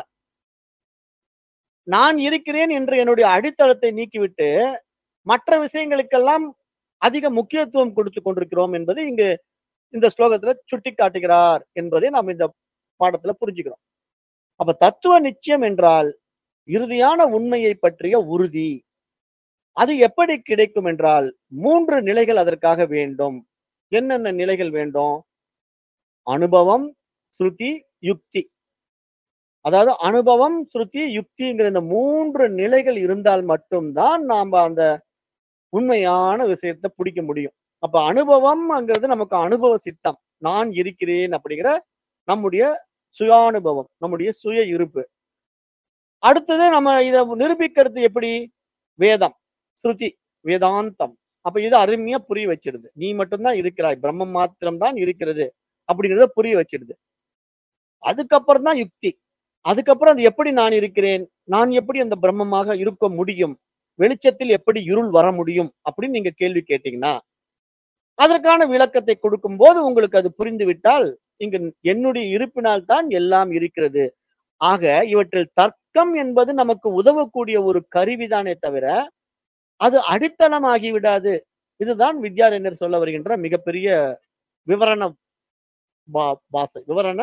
நான் இருக்கிறேன் என்று என்னுடைய அடித்தளத்தை நீக்கிவிட்டு மற்ற விஷயங்களுக்கெல்லாம் அதிக முக்கியத்துவம் கொடுத்து கொண்டிருக்கிறோம் என்பது இங்கு இந்த ஸ்லோகத்துல சுட்டி காட்டுகிறார் என்பதை நாம் இந்த பாடத்துல புரிஞ்சுக்கிறோம் அப்ப தத்துவ நிச்சயம் என்றால் இறுதியான உண்மையை பற்றிய உறுதி அது எப்படி கிடைக்கும் என்றால் மூன்று நிலைகள் அதற்காக வேண்டும் என்னென்ன நிலைகள் வேண்டும் அனுபவம் ஸ்ருதி யுக்தி அதாவது அனுபவம் ஸ்ருதி யுக்திங்கிற இந்த மூன்று நிலைகள் இருந்தால் மட்டும்தான் நாம அந்த உண்மையான விஷயத்தை பிடிக்க முடியும் அப்ப அனுபவம்ங்கிறது நமக்கு அனுபவ சித்தம் நான் இருக்கிறேன் அப்படிங்கிற நம்முடைய சுயானுபவம் நம்முடைய சுய இருப்பு அடுத்தது நம்ம இதை நிரூபிக்கிறது எப்படி வேதம் ஸ்ருதி வேதாந்தம் அப்ப இது அருமையா புரிய வச்சிருது நீ மட்டும்தான் இருக்கிறாய் பிரம்மம் மாத்திரம் தான் இருக்கிறது அப்படிங்கிறத புரிய வச்சிருது அதுக்கப்புறம் தான் யுக்தி அதுக்கப்புறம் அது எப்படி நான் இருக்கிறேன் நான் எப்படி அந்த பிரம்மமாக இருக்க முடியும் வெளிச்சத்தில் எப்படி இருள் வர முடியும் அப்படின்னு நீங்க கேள்வி கேட்டீங்கன்னா அதற்கான விளக்கத்தை கொடுக்கும் போது உங்களுக்கு அது புரிந்து விட்டால் இங்கு என்னுடைய இருப்பினால் தான் எல்லாம் இருக்கிறது ஆக இவற்றில் தர்க்கம் என்பது நமக்கு உதவக்கூடிய ஒரு கருவிதானே தவிர அது அடித்தளமாகி விடாது இதுதான் வித்யாரண்யர் சொல்ல வருகின்ற மிகப்பெரிய விவரண பா- பாசை விவரண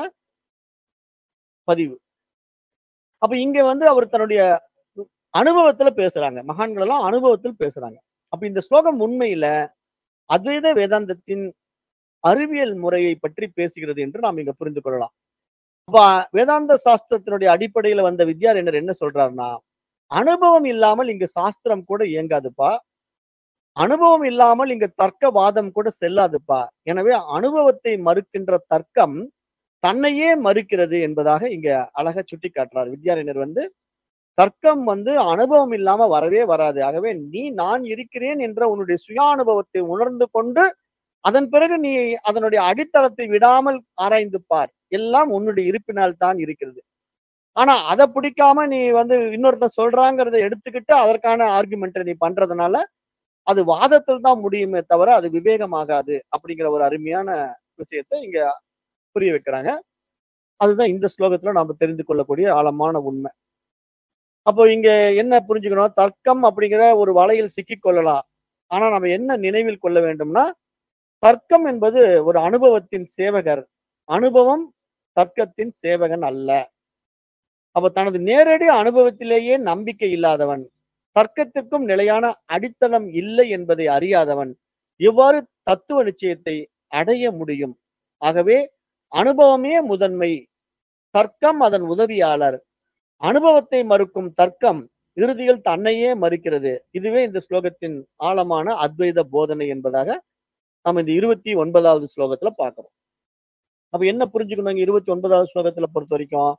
பதிவு அப்ப இங்க வந்து அவர் தன்னுடைய அனுபவத்துல பேசுறாங்க மகான்கள் எல்லாம் அனுபவத்தில் பேசுறாங்க அப்ப இந்த ஸ்லோகம் உண்மையில அத்வைத வேதாந்தத்தின் அறிவியல் முறையை பற்றி பேசுகிறது என்று நாம் இங்க புரிந்து கொள்ளலாம் அப்ப வேதாந்த சாஸ்திரத்தினுடைய அடிப்படையில வந்த வித்யாரண்யர் என்ன சொல்றாருன்னா அனுபவம் இல்லாமல் இங்க சாஸ்திரம் கூட இயங்காதுப்பா அனுபவம் இல்லாமல் இங்க தர்க்கவாதம் கூட செல்லாதுப்பா எனவே அனுபவத்தை மறுக்கின்ற தர்க்கம் தன்னையே மறுக்கிறது என்பதாக இங்க அழகா சுட்டி காட்டுறார் வித்யாரண்யர் வந்து தர்க்கம் வந்து அனுபவம் இல்லாம வரவே வராது ஆகவே நீ நான் இருக்கிறேன் என்ற உன்னுடைய சுய அனுபவத்தை உணர்ந்து கொண்டு அதன் பிறகு நீ அதனுடைய அடித்தளத்தை விடாமல் ஆராய்ந்து பார் எல்லாம் உன்னுடைய இருப்பினால் தான் இருக்கிறது ஆனா அதை பிடிக்காம நீ வந்து இன்னொருத்தன் சொல்றாங்கிறத எடுத்துக்கிட்டு அதற்கான ஆர்குமெண்ட்டை நீ பண்றதுனால அது வாதத்தில் தான் முடியுமே தவிர அது விவேகமாகாது அப்படிங்கிற ஒரு அருமையான விஷயத்தை இங்க புரிய வைக்கிறாங்க அதுதான் இந்த ஸ்லோகத்துல நாம தெரிந்து கொள்ளக்கூடிய ஆழமான உண்மை அப்போ இங்க என்ன புரிஞ்சுக்கணும் தர்க்கம் அப்படிங்கிற ஒரு வலையில் சிக்கிக் கொள்ளலாம் ஆனா நம்ம என்ன நினைவில் கொள்ள வேண்டும்னா தர்க்கம் என்பது ஒரு அனுபவத்தின் சேவகர் அனுபவம் தர்க்கத்தின் சேவகன் அல்ல அப்ப தனது நேரடி அனுபவத்திலேயே நம்பிக்கை இல்லாதவன் தர்க்கத்திற்கும் நிலையான அடித்தளம் இல்லை என்பதை அறியாதவன் எவ்வாறு தத்துவ நிச்சயத்தை அடைய முடியும் ஆகவே அனுபவமே முதன்மை தர்க்கம் அதன் உதவியாளர் அனுபவத்தை மறுக்கும் தர்க்கம் இறுதியில் தன்னையே மறுக்கிறது இதுவே இந்த ஸ்லோகத்தின் ஆழமான அத்வைத போதனை என்பதாக நம்ம இந்த இருபத்தி ஒன்பதாவது ஸ்லோகத்துல பார்க்கிறோம் அப்ப என்ன புரிஞ்சுக்கணும் இங்க இருபத்தி ஒன்பதாவது ஸ்லோகத்துல பொறுத்த வரைக்கும்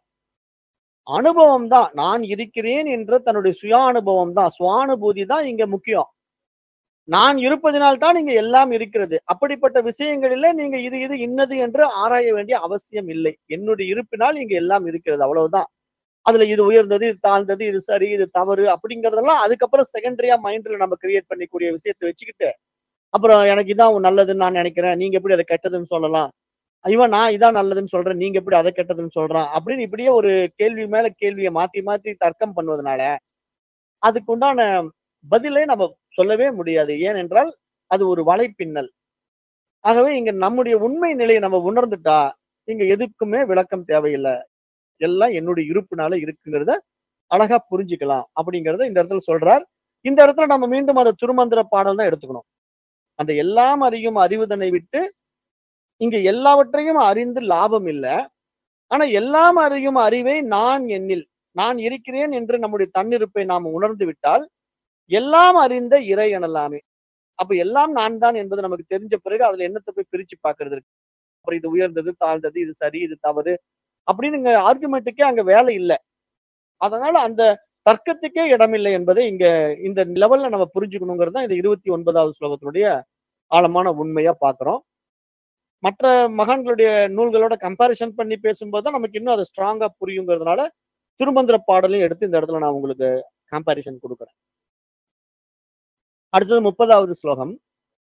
அனுபவம் தான் நான் இருக்கிறேன் என்ற தன்னுடைய சுய அனுபவம் தான் சுவானுபூதி தான் இங்க முக்கியம் நான் இருப்பதினால் தான் இங்க எல்லாம் இருக்கிறது அப்படிப்பட்ட விஷயங்களிலே நீங்க இது இது இன்னது என்று ஆராய வேண்டிய அவசியம் இல்லை என்னுடைய இருப்பினால் இங்க எல்லாம் இருக்கிறது அவ்வளவுதான் அதுல இது உயர்ந்தது இது தாழ்ந்தது இது சரி இது தவறு அப்படிங்கறதெல்லாம் அதுக்கப்புறம் செகண்டரியா மைண்ட்ல நம்ம கிரியேட் பண்ணிக்கூடிய விஷயத்தை வச்சுக்கிட்டு அப்புறம் எனக்கு இதான் நல்லதுன்னு நான் நினைக்கிறேன் நீங்க எப்படி அதை கெட்டதுன்னு சொல்லலாம் இவன் நான் இதான் நல்லதுன்னு சொல்றேன் நீங்க எப்படி அதை கெட்டதுன்னு சொல்றான் அப்படின்னு இப்படியே ஒரு கேள்வி மேல கேள்வியை மாத்தி மாத்தி தர்க்கம் பண்ணுவதனால அதுக்கு உண்டான பதிலை நம்ம சொல்லவே முடியாது ஏனென்றால் அது ஒரு வலைப்பின்னல் ஆகவே இங்க நம்முடைய உண்மை நிலையை நம்ம உணர்ந்துட்டா இங்க எதுக்குமே விளக்கம் தேவையில்லை எல்லாம் என்னுடைய இருப்புனால இருக்குங்கிறத அழகா புரிஞ்சுக்கலாம் அப்படிங்கறத இந்த இடத்துல சொல்றார் இந்த இடத்துல நம்ம மீண்டும் அந்த திருமந்திர பாடல் தான் எடுத்துக்கணும் அந்த எல்லாம் அறியும் அறிவுதனை விட்டு இங்க எல்லாவற்றையும் அறிந்து லாபம் இல்லை ஆனா எல்லாம் அறியும் அறிவை நான் என்னில் நான் இருக்கிறேன் என்று நம்முடைய தன்னிருப்பை நாம் உணர்ந்து விட்டால் எல்லாம் அறிந்த இறை எனலாமே அப்ப எல்லாம் நான் தான் என்பது நமக்கு தெரிஞ்ச பிறகு அதுல என்னத்தை போய் பிரிச்சு பாக்குறது இருக்கு அப்புறம் இது உயர்ந்தது தாழ்ந்தது இது சரி இது தவறு அப்படின்னு இங்க ஆர்குமெண்ட்டுக்கே அங்க வேலை இல்லை அதனால அந்த தர்க்கத்துக்கே இடமில்லை என்பதை இங்க இந்த லெவல்ல நம்ம புரிஞ்சுக்கணுங்கிறது தான் இந்த இருபத்தி ஒன்பதாவது ஸ்லோகத்தினுடைய ஆழமான உண்மையா பாக்குறோம் மற்ற மகான்களுடைய நூல்களோட கம்பாரிசன் பண்ணி பேசும்போது தான் நமக்கு இன்னும் அது ஸ்ட்ராங்கா புரியுங்கிறதுனால திருமந்திர பாடலையும் எடுத்து இந்த இடத்துல நான் உங்களுக்கு கம்பாரிசன் கொடுக்குறேன் அடுத்தது முப்பதாவது ஸ்லோகம்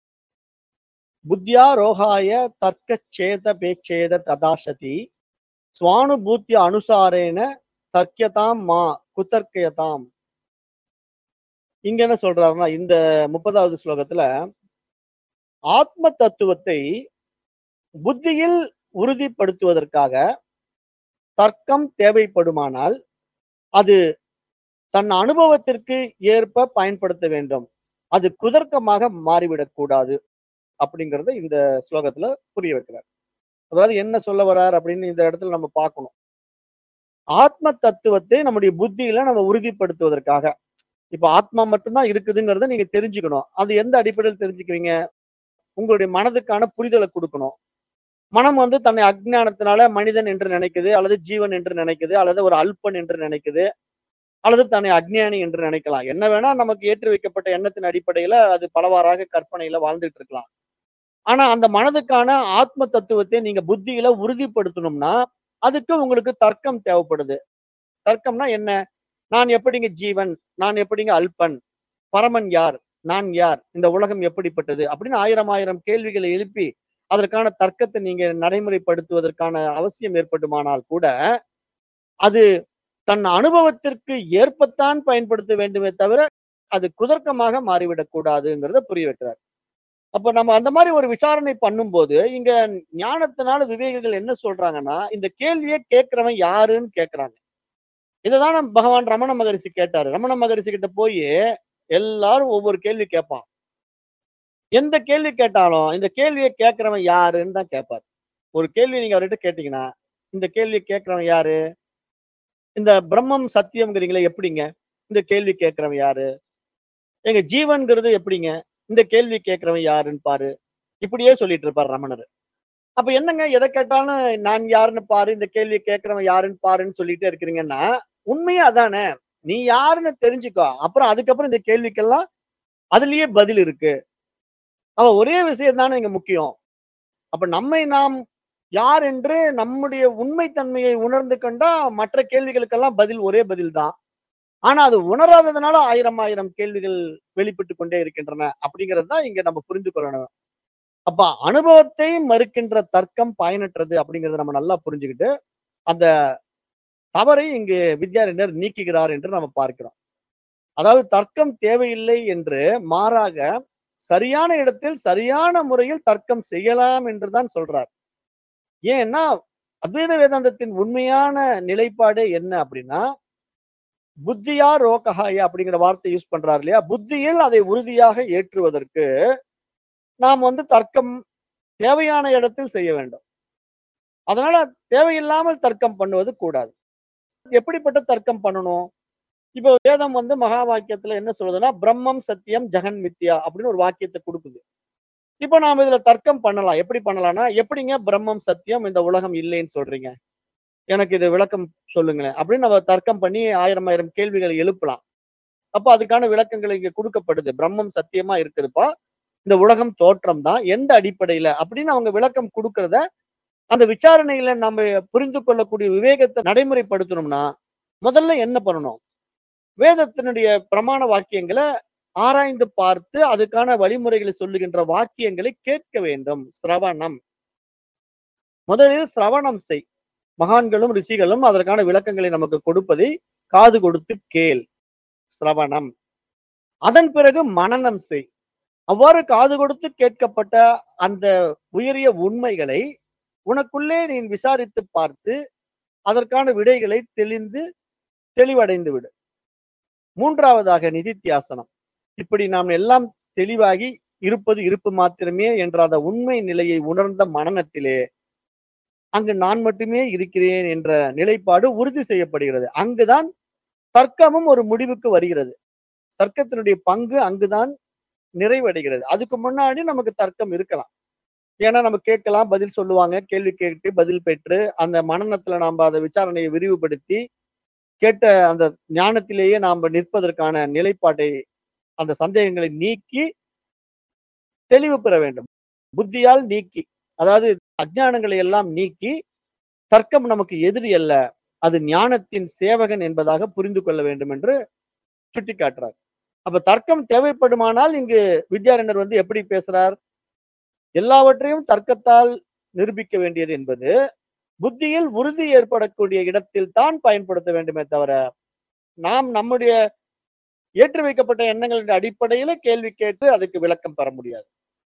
புத்தியா ரோகாய தர்க்க சேத பேச்சேத ததாசதி சுவானுபூத்திய அனுசாரேன தர்க்கியதாம் மா குதர்க்கியதாம் இங்க என்ன சொல்றாருன்னா இந்த முப்பதாவது ஸ்லோகத்துல ஆத்ம தத்துவத்தை புத்தியில் உறுதிப்படுத்துவதற்காக தர்க்கம் தேவைப்படுமானால் அது தன் அனுபவத்திற்கு ஏற்ப பயன்படுத்த வேண்டும் அது குதர்க்கமாக மாறிவிடக் கூடாது அப்படிங்கறத இந்த ஸ்லோகத்துல புரிய வைக்கிறார் அதாவது என்ன சொல்ல வர்றார் அப்படின்னு இந்த இடத்துல நம்ம பார்க்கணும் ஆத்ம தத்துவத்தை நம்முடைய புத்தியில நம்ம உறுதிப்படுத்துவதற்காக இப்ப ஆத்மா மட்டும்தான் இருக்குதுங்கிறத நீங்க தெரிஞ்சுக்கணும் அது எந்த அடிப்படையில் தெரிஞ்சுக்குவீங்க உங்களுடைய மனதுக்கான புரிதலை கொடுக்கணும் மனம் வந்து தன்னை அஜ்ஞானத்தினால மனிதன் என்று நினைக்குது அல்லது ஜீவன் என்று நினைக்குது அல்லது ஒரு அல்பன் என்று நினைக்குது அல்லது தன்னை அஜ்ஞானி என்று நினைக்கலாம் என்ன வேணா நமக்கு ஏற்றி வைக்கப்பட்ட எண்ணத்தின் அடிப்படையில அது பலவாறாக கற்பனையில வாழ்ந்துட்டு இருக்கலாம் ஆனா அந்த மனதுக்கான ஆத்ம தத்துவத்தை நீங்க புத்தியில உறுதிப்படுத்தணும்னா அதுக்கு உங்களுக்கு தர்க்கம் தேவைப்படுது தர்க்கம்னா என்ன நான் எப்படிங்க ஜீவன் நான் எப்படிங்க அல்பன் பரமன் யார் நான் யார் இந்த உலகம் எப்படிப்பட்டது அப்படின்னு ஆயிரம் ஆயிரம் கேள்விகளை எழுப்பி அதற்கான தர்க்கத்தை நீங்க நடைமுறைப்படுத்துவதற்கான அவசியம் ஏற்படுமானால் கூட அது தன் அனுபவத்திற்கு ஏற்பத்தான் பயன்படுத்த வேண்டுமே தவிர அது குதர்க்கமாக மாறிவிடக் கூடாதுங்கிறத புரிய வைக்கிறார் அப்ப நம்ம அந்த மாதிரி ஒரு விசாரணை பண்ணும்போது இங்க ஞானத்தினால விவேகிகள் என்ன சொல்றாங்கன்னா இந்த கேள்வியை கேட்கிறவன் யாருன்னு கேட்கிறாங்க இதுதான் நம்ம பகவான் ரமண மகரிஷி கேட்டாரு ரமண மகரிஷி கிட்ட போய் எல்லாரும் ஒவ்வொரு கேள்வி கேட்பான் எந்த கேள்வி கேட்டாலும் இந்த கேள்வியை கேட்கிறவன் யாருன்னு தான் கேட்பார் ஒரு கேள்வி நீங்க அவர்கிட்ட கேட்டீங்கன்னா இந்த கேள்வி கேட்கிறவன் யாரு இந்த பிரம்மம் சத்தியம்ங்கிறீங்களே எப்படிங்க இந்த கேள்வி கேட்கிறவன் யாரு எங்க ஜீவன்கிறது எப்படிங்க இந்த கேள்வி கேட்கிறவன் யாருன்னு பாரு இப்படியே சொல்லிட்டு இருப்பார் ரமணர் அப்ப என்னங்க எதை கேட்டாலும் நான் யாருன்னு பாரு இந்த கேள்வி கேட்கிறவன் யாருன்னு பாருன்னு சொல்லிட்டே இருக்கிறீங்கன்னா உண்மையா அதானே நீ யாருன்னு தெரிஞ்சுக்கோ அப்புறம் அதுக்கப்புறம் இந்த கேள்விக்கெல்லாம் அதுலயே பதில் இருக்கு அவ ஒரே விஷயம் தானே இங்க முக்கியம் அப்ப நம்மை நாம் யார் என்று நம்முடைய உண்மைத்தன்மையை உணர்ந்து கண்டா மற்ற கேள்விகளுக்கெல்லாம் பதில் ஒரே பதில் தான் ஆனா அது உணராததுனால ஆயிரம் ஆயிரம் கேள்விகள் வெளிப்பட்டு கொண்டே இருக்கின்றன அப்படிங்கிறது தான் இங்க நம்ம புரிந்து கொள்ளணும் அப்ப அனுபவத்தை மறுக்கின்ற தர்க்கம் பயனற்றது அப்படிங்கறத நம்ம நல்லா புரிஞ்சுக்கிட்டு அந்த தவறை இங்கு வித்யாரண்யர் நீக்குகிறார் என்று நம்ம பார்க்கிறோம் அதாவது தர்க்கம் தேவையில்லை என்று மாறாக சரியான இடத்தில் சரியான முறையில் தர்க்கம் செய்யலாம் என்றுதான் சொல்றார் ஏன்னா அத்வைத வேதாந்தத்தின் உண்மையான நிலைப்பாடு என்ன அப்படின்னா புத்தியா ரோகஹாய அப்படிங்கிற வார்த்தை யூஸ் பண்றாரு இல்லையா புத்தியில் அதை உறுதியாக ஏற்றுவதற்கு நாம் வந்து தர்க்கம் தேவையான இடத்தில் செய்ய வேண்டும் அதனால தேவையில்லாமல் தர்க்கம் பண்ணுவது கூடாது எப்படிப்பட்ட தர்க்கம் பண்ணணும் இப்போ வேதம் வந்து மகா வாக்கியத்துல என்ன சொல்லுதுன்னா பிரம்மம் சத்தியம் ஜெகன் மித்யா அப்படின்னு ஒரு வாக்கியத்தை கொடுக்குது இப்போ நாம இதுல தர்க்கம் பண்ணலாம் எப்படி பண்ணலாம்னா எப்படிங்க பிரம்மம் சத்தியம் இந்த உலகம் இல்லைன்னு சொல்றீங்க எனக்கு இது விளக்கம் சொல்லுங்களேன் அப்படின்னு நம்ம தர்க்கம் பண்ணி ஆயிரம் ஆயிரம் கேள்விகளை எழுப்பலாம் அப்ப அதுக்கான விளக்கங்கள் இங்க கொடுக்கப்படுது பிரம்மம் சத்தியமா இருக்குதுப்பா இந்த உலகம் தோற்றம் தான் எந்த அடிப்படையில அப்படின்னு அவங்க விளக்கம் கொடுக்கறத அந்த விசாரணையில நம்ம புரிந்து கொள்ளக்கூடிய விவேகத்தை நடைமுறைப்படுத்தணும்னா முதல்ல என்ன பண்ணணும் வேதத்தினுடைய பிரமாண வாக்கியங்களை ஆராய்ந்து பார்த்து அதுக்கான வழிமுறைகளை சொல்லுகின்ற வாக்கியங்களை கேட்க வேண்டும் சிரவணம் முதலில் சிரவணம் செய் மகான்களும் ரிஷிகளும் அதற்கான விளக்கங்களை நமக்கு கொடுப்பதை காது கொடுத்து கேள் சிரவணம் அதன் பிறகு மனனம் செய் அவ்வாறு காது கொடுத்து கேட்கப்பட்ட அந்த உயரிய உண்மைகளை உனக்குள்ளே நீ விசாரித்து பார்த்து அதற்கான விடைகளை தெளிந்து தெளிவடைந்து விடு மூன்றாவதாக நிதித்தியாசனம் இப்படி நாம் எல்லாம் தெளிவாகி இருப்பது இருப்பு மாத்திரமே என்ற அந்த உண்மை நிலையை உணர்ந்த மனநத்திலே அங்கு நான் மட்டுமே இருக்கிறேன் என்ற நிலைப்பாடு உறுதி செய்யப்படுகிறது அங்குதான் தர்க்கமும் ஒரு முடிவுக்கு வருகிறது தர்க்கத்தினுடைய பங்கு அங்குதான் நிறைவடைகிறது அதுக்கு முன்னாடி நமக்கு தர்க்கம் இருக்கலாம் ஏன்னா நம்ம கேட்கலாம் பதில் சொல்லுவாங்க கேள்வி கேட்டு பதில் பெற்று அந்த மனநத்துல நாம அதை விசாரணையை விரிவுபடுத்தி கேட்ட அந்த ஞானத்திலேயே நாம் நிற்பதற்கான நிலைப்பாட்டை அந்த சந்தேகங்களை நீக்கி தெளிவு பெற வேண்டும் புத்தியால் நீக்கி அதாவது அஜ்ஞானங்களை எல்லாம் நீக்கி தர்க்கம் நமக்கு எதிரி அல்ல அது ஞானத்தின் சேவகன் என்பதாக புரிந்து கொள்ள வேண்டும் என்று சுட்டிக்காட்டுறார் அப்ப தர்க்கம் தேவைப்படுமானால் இங்கு வித்யாரண்யர் வந்து எப்படி பேசுறார் எல்லாவற்றையும் தர்க்கத்தால் நிரூபிக்க வேண்டியது என்பது புத்தியில் உறுதி ஏற்படக்கூடிய இடத்தில் தான் பயன்படுத்த வேண்டுமே தவிர நாம் நம்முடைய ஏற்றி வைக்கப்பட்ட எண்ணங்களின் அடிப்படையில கேள்வி கேட்டு அதுக்கு விளக்கம் பெற முடியாது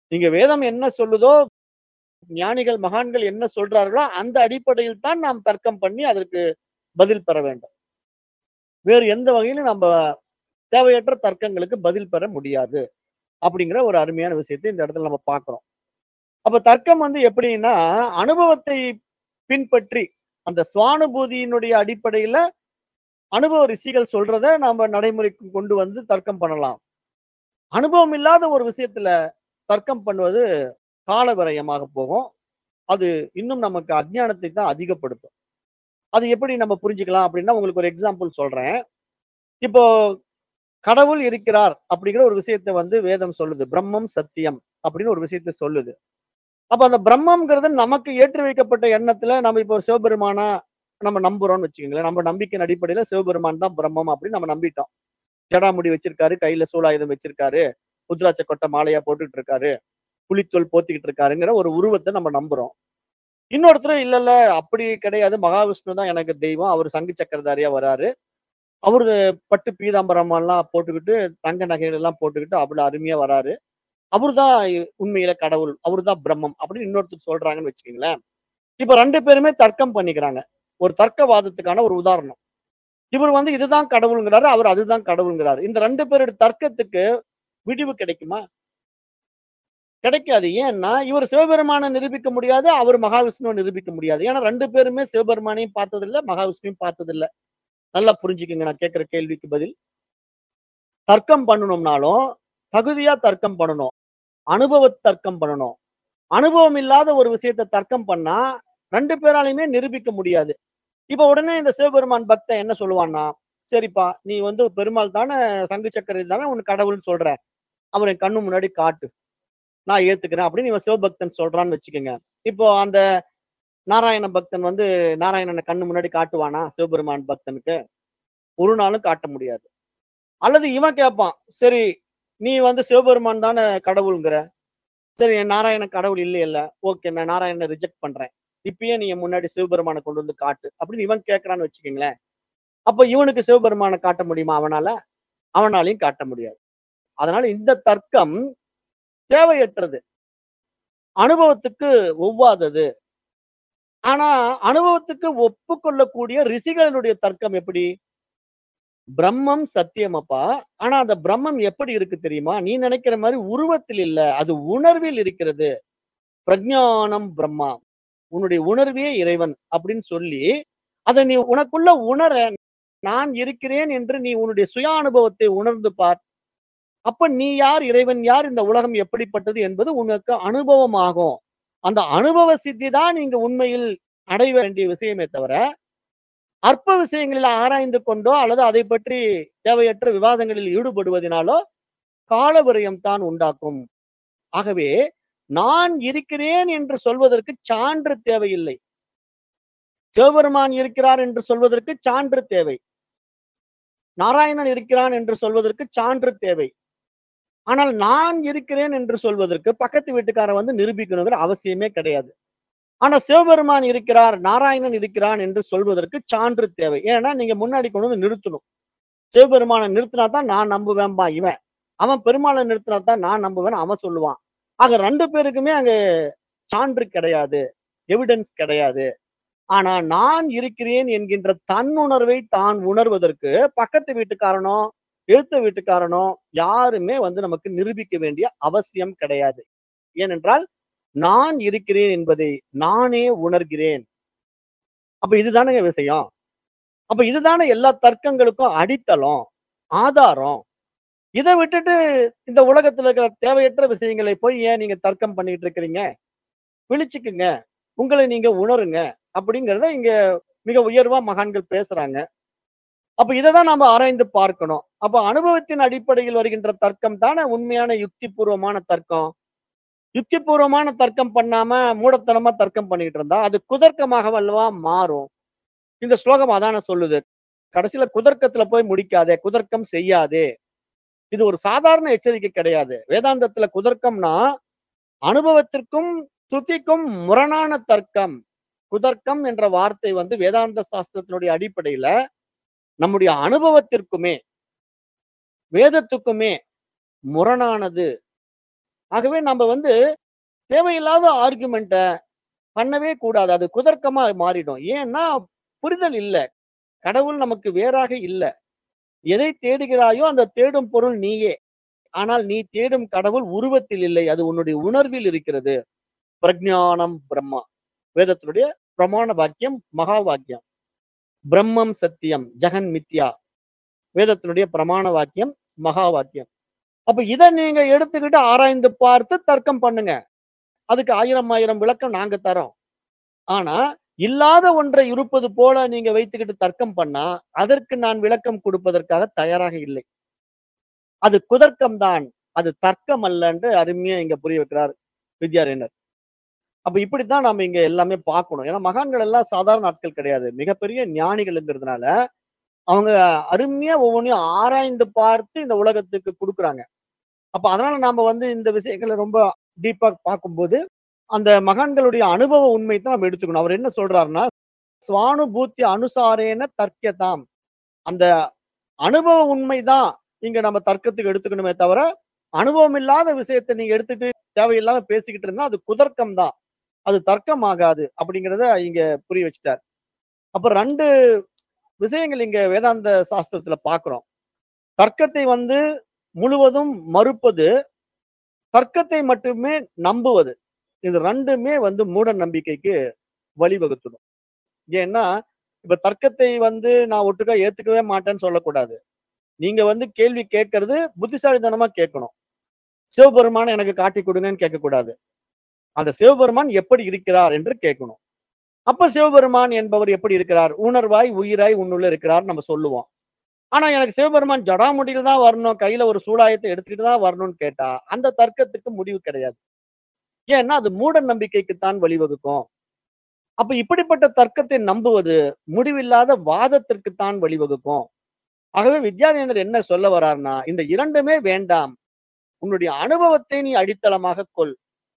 இங்க வேதம் என்ன சொல்லுதோ ஞானிகள் மகான்கள் என்ன சொல்றார்களோ அந்த அடிப்படையில் தான் நாம் தர்க்கம் பண்ணி அதற்கு பதில் பெற வேண்டும் வேறு எந்த வகையிலும் நம்ம தேவையற்ற தர்க்கங்களுக்கு பதில் பெற முடியாது அப்படிங்கிற ஒரு அருமையான விஷயத்தை இந்த இடத்துல நம்ம பார்க்கிறோம் அப்ப தர்க்கம் வந்து எப்படின்னா அனுபவத்தை பின்பற்றி அந்த சுவானுபூதியினுடைய அடிப்படையில அனுபவ ரிஷிகள் சொல்றத நாம நடைமுறைக்கு கொண்டு வந்து தர்க்கம் பண்ணலாம் அனுபவம் இல்லாத ஒரு விஷயத்துல தர்க்கம் பண்ணுவது கால விரயமாக போகும் அது இன்னும் நமக்கு அஜ்ஞானத்தை தான் அதிகப்படுத்தும் அது எப்படி நம்ம புரிஞ்சுக்கலாம் அப்படின்னா உங்களுக்கு ஒரு எக்ஸாம்பிள் சொல்றேன் இப்போ கடவுள் இருக்கிறார் அப்படிங்கிற ஒரு விஷயத்தை வந்து வேதம் சொல்லுது பிரம்மம் சத்தியம் அப்படின்னு ஒரு விஷயத்தை சொல்லுது அப்ப அந்த பிரம்மம்ங்கிறது நமக்கு ஏற்றி வைக்கப்பட்ட எண்ணத்துல நம்ம இப்போ சிவபெருமானா நம்ம நம்புறோம்னு வச்சுக்கோங்களேன் நம்ம நம்பிக்கையின் அடிப்படையில சிவபெருமான் தான் பிரம்மம் அப்படின்னு நம்ம நம்பிட்டோம் ஜடாமுடி வச்சிருக்காரு கையில சூலாயுதம் வச்சிருக்காரு புத்ராட்ச கொட்டை மாலையா போட்டுட்டு இருக்காரு புலித்தோல் போத்திக்கிட்டு இருக்காருங்கிற ஒரு உருவத்தை நம்ம நம்புறோம் இன்னொருத்தர் இல்ல இல்ல அப்படி கிடையாது மகாவிஷ்ணு தான் எனக்கு தெய்வம் அவர் சங்கு சக்கரதாரியா வராரு அவரு பட்டு பீதாம்பரம் எல்லாம் போட்டுக்கிட்டு தங்க நகைகள் எல்லாம் போட்டுக்கிட்டு அவ்வளவு அருமையா வராரு அவர்தான் உண்மையில கடவுள் அவர்தான் பிரம்மம் அப்படின்னு இன்னொருத்தர் சொல்றாங்கன்னு வச்சுக்கோங்களேன் இப்ப ரெண்டு பேருமே தர்க்கம் பண்ணிக்கிறாங்க ஒரு தர்க்கவாதத்துக்கான ஒரு உதாரணம் இவர் வந்து இதுதான் கடவுளுங்கிறாரு அவர் அதுதான் கடவுளுங்கிறாரு இந்த ரெண்டு பேரோட தர்க்கத்துக்கு விடிவு கிடைக்குமா கிடைக்காது ஏன்னா இவர் சிவபெருமானை நிரூபிக்க முடியாது அவர் மகாவிஷ்ணுவை நிரூபிக்க முடியாது ஏன்னா ரெண்டு பேருமே சிவபெருமானையும் பார்த்ததில்ல மகாவிஷ்ணுவையும் பார்த்ததில்ல நல்லா புரிஞ்சுக்குங்க நான் கேட்கிற கேள்விக்கு பதில் தர்க்கம் பண்ணணும்னாலும் தகுதியா தர்க்கம் பண்ணணும் அனுபவ தர்க்கம் பண்ணணும் அனுபவம் இல்லாத ஒரு விஷயத்தை தர்க்கம் பண்ணா ரெண்டு பேராலையுமே நிரூபிக்க முடியாது இப்ப உடனே இந்த சிவபெருமான் பக்தன் என்ன சொல்லுவான்னா சரிப்பா நீ வந்து பெருமாள் தானே சங்கு சக்கரை தானே உனக்கு கடவுள்னு சொல்ற அவரை கண்ணு முன்னாடி காட்டு நான் ஏத்துக்கிறேன் அப்படின்னு இவன் சிவபக்தன் சொல்றான்னு வச்சுக்கோங்க இப்போ அந்த நாராயண பக்தன் வந்து நாராயணனை கண்ணு முன்னாடி காட்டுவானா சிவபெருமான் பக்தனுக்கு ஒரு நாளும் காட்ட முடியாது அல்லது இவன் கேட்பான் சரி நீ வந்து சிவபெருமான் தானே கடவுளுங்கிற சரி என் நாராயண கடவுள் இல்லை இல்ல ஓகே நான் நாராயணனை ரிஜெக்ட் பண்றேன் இப்பயே நீ என் முன்னாடி சிவபெருமானை கொண்டு வந்து காட்டு அப்படின்னு இவன் கேட்கறான்னு வச்சுக்கோங்களேன் அப்ப இவனுக்கு சிவபெருமானை காட்ட முடியுமா அவனால அவனாலையும் காட்ட முடியாது அதனால இந்த தர்க்கம் தேவையற்றது அனுபவத்துக்கு ஒவ்வாதது ஆனா அனுபவத்துக்கு ஒப்புக்கொள்ளக்கூடிய ரிஷிகளினுடைய தர்க்கம் எப்படி பிரம்மம் சத்தியமப்பா ஆனா அந்த பிரம்மம் எப்படி இருக்கு தெரியுமா நீ நினைக்கிற மாதிரி உருவத்தில் இல்ல அது உணர்வில் இருக்கிறது பிரஜானம் பிரம்மா உன்னுடைய உணர்வே இறைவன் அப்படின்னு சொல்லி அதை நீ உனக்குள்ள உணர நான் இருக்கிறேன் என்று நீ உன்னுடைய சுய அனுபவத்தை உணர்ந்து பார் அப்ப நீ யார் இறைவன் யார் இந்த உலகம் எப்படிப்பட்டது என்பது உனக்கு அனுபவமாகும் அந்த அனுபவ சித்தி தான் நீங்க உண்மையில் அடைய வேண்டிய விஷயமே தவிர அற்ப விஷயங்களில் ஆராய்ந்து கொண்டோ அல்லது அதை பற்றி தேவையற்ற விவாதங்களில் ஈடுபடுவதனாலோ காலவிரயம் தான் உண்டாக்கும் ஆகவே நான் இருக்கிறேன் என்று சொல்வதற்கு சான்று தேவையில்லை சிவபெருமான் இருக்கிறார் என்று சொல்வதற்கு சான்று தேவை நாராயணன் இருக்கிறான் என்று சொல்வதற்கு சான்று தேவை ஆனால் நான் இருக்கிறேன் என்று சொல்வதற்கு பக்கத்து வீட்டுக்காரன் வந்து நிரூபிக்கணுங்கிற அவசியமே கிடையாது ஆனா சிவபெருமான் இருக்கிறார் நாராயணன் இருக்கிறான் என்று சொல்வதற்கு சான்று தேவை ஏன்னா நீங்க முன்னாடி கொண்டு வந்து நிறுத்தணும் சிவபெருமானை நிறுத்தினா தான் நான் நம்புவேன்பா இவன் அவன் பெருமாளை நிறுத்தினா தான் நான் நம்புவேன் அவன் சொல்லுவான் ஆக ரெண்டு பேருக்குமே அங்க சான்று கிடையாது எவிடன்ஸ் கிடையாது ஆனா நான் இருக்கிறேன் என்கின்ற தன்னுணர்வை தான் உணர்வதற்கு பக்கத்து வீட்டுக்காரனோ எழுத்த வீட்டுக்காரனோ யாருமே வந்து நமக்கு நிரூபிக்க வேண்டிய அவசியம் கிடையாது ஏனென்றால் நான் இருக்கிறேன் என்பதை நானே உணர்கிறேன் அப்ப இதுதானங்க விஷயம் அப்ப இதுதானே எல்லா தர்க்கங்களுக்கும் அடித்தளம் ஆதாரம் இதை விட்டுட்டு இந்த உலகத்துல இருக்கிற தேவையற்ற விஷயங்களை போய் ஏன் நீங்க தர்க்கம் பண்ணிட்டு இருக்கிறீங்க விழிச்சுக்குங்க உங்களை நீங்க உணருங்க அப்படிங்கிறத இங்க மிக உயர்வா மகான்கள் பேசுறாங்க அப்ப இதை தான் நாம ஆராய்ந்து பார்க்கணும் அப்ப அனுபவத்தின் அடிப்படையில் வருகின்ற தர்க்கம் தானே உண்மையான யுக்தி பூர்வமான தர்க்கம் யுக்தி பூர்வமான தர்க்கம் பண்ணாம மூடத்தனமா தர்க்கம் பண்ணிட்டு இருந்தா அது குதர்க்கமாக வல்லவா மாறும் இந்த ஸ்லோகம் அதான சொல்லுது கடைசியில குதர்க்கத்துல போய் முடிக்காதே குதர்க்கம் செய்யாதே இது ஒரு சாதாரண எச்சரிக்கை கிடையாது வேதாந்தத்துல குதர்க்கம்னா அனுபவத்திற்கும் ஸ்ருதிக்கும் முரணான தர்க்கம் குதர்க்கம் என்ற வார்த்தை வந்து வேதாந்த சாஸ்திரத்தினுடைய அடிப்படையில நம்முடைய அனுபவத்திற்குமே வேதத்துக்குமே முரணானது ஆகவே நம்ம வந்து தேவையில்லாத ஆர்குமெண்ட்ட பண்ணவே கூடாது. அது குதர்க்கமா மாறிடும். ஏன்னா, புரிதல் இல்ல. கடவுள் நமக்கு வேறாக இல்ல. எதை தேடுகிறாயோ அந்த தேடும் பொருள் நீயே. ஆனால் நீ தேடும் கடவுள் உருவத்தில் இல்லை. அது உன்னுடைய உணர்வில் இருக்கிறது. பிரஜ்ஞானம் பிரம்மா. வேதத்தினுடைய பிரமாண வாக்கியம், மகா வாக்கியம். பிரம்மம் சத்தியம், ஜெகன் மித்யா. வேதத்தினுடைய பிரமாண வாக்கியம், மகா வாக்கியம். அப்ப இத நீங்க எடுத்துக்கிட்டு ஆராய்ந்து பார்த்து தர்க்கம் பண்ணுங்க. அதுக்கு 1000 1000 விளக்கம் நாங்க தர்றோம். ஆனா, இல்லாத ஒன்றை இருப்பது போல நீங்க வைத்துக்கிட்டு தர்க்கம் பண்ணா, அதற்கு நான் விளக்கம் கொடுப்பதற்காக தயாராக இல்லை. அது குதர்க்கம் தான். அது தர்க்கம் அல்ல என்று அருமையா இங்க புரிய வைக்கிறார் வித்யாரண்யர். அப்ப இப்படித்தான் நாம இங்க எல்லாமே பார்க்கணும். ஏன்னா மகான்கள் எல்லாம் சாதாரண ஆட்கள் கிடையாது. மிகப்பெரிய ஞானிகள்ங்கிறதுனால, அவங்க அருமையா ஒவ்வொன்னையும் ஆராய்ந்து பார்த்து இந்த உலகத்துக்கு குடுக்குறாங்க. அப்ப அதனால நாம வந்து இந்த விஷயங்கள ரொம்ப டீப்பா பார்க்கும்போது, அந்த மகான்களுடைய அனுபவ உண்மை தான் நம்ம எடுத்துக்கணும். அவர் என்ன சொல்றாருன்னா, "ஸ்வானுபூத்தி அனுசாரேன தர்க்யதாம்." அந்த அனுபவ உண்மை தான் இங்க நம்ம தர்க்கத்துக்கு எடுத்துக்கணுமே தவிர, அனுபவம் இல்லாத விஷயத்த நீங்க எடுத்துட்டு தேவையில்லாம பேசிக்கிட்டு இருந்தா, அது குதர்க்கம் தான். அது தர்க்கம் ஆகாது. அப்படிங்கிறத இங்க புரிய வச்சுட்டார். அப்ப 2 விஷயங்கள் இங்க வேதாந்த சாஸ்திரத்துல பார்க்கிறோம். தர்க்கத்தை வந்து முழுவதும் மறுப்பது, தர்க்கத்தை மட்டுமே நம்புவது. இது 2மே வந்து மூட நம்பிக்கைக்கு வழிவகுத்துடும். ஏன்னா, இப்ப தர்க்கத்தை வந்து நான் ஒட்டுக்கா ஏத்துக்கவே மாட்டேன்னு சொல்லக்கூடாது. நீங்க வந்து கேள்வி கேட்கறது புத்திசாலித்தனமா கேட்கணும். சிவபெருமான எனக்கு காட்டிக் கொடுங்கன்னு கேட்கக்கூடாது. அந்த சிவபெருமான் எப்படி இருக்கிறார் என்று கேட்கணும். அப்ப சிவபெருமான் என்பவர் எப்படி இருக்கிறார்? உணர்வாய், உயிராய் உன்னுள்ள இருக்கிறார் நம்ம சொல்லுவோம். ஆனா எனக்கு சிவபெருமான் ஜடாமுடியில தான் வரணும், கையில ஒரு சூலாயத்த எடுத்துக்கிட்டு தான் வரணும்னு கேட்டா, அந்த தர்க்கத்துக்கு முடிவு கிடையாது. ஏன்னா, அது மூட நம்பிக்கைக்கு தான் வழிவகுக்கும். அப்ப இப்படிப்பட்ட தர்க்கத்தை நம்புவது முடிவில்லாத வாதத்திற்கு தான் வழிவகுக்கும். ஆகவே வித்யாரண்யர் என்ன சொல்ல வர்றார்ன்னா, இந்த 2மே வேண்டாம். உன்னுடைய அனுபவத்தை நீ அடித்தளமாகக் கொள்.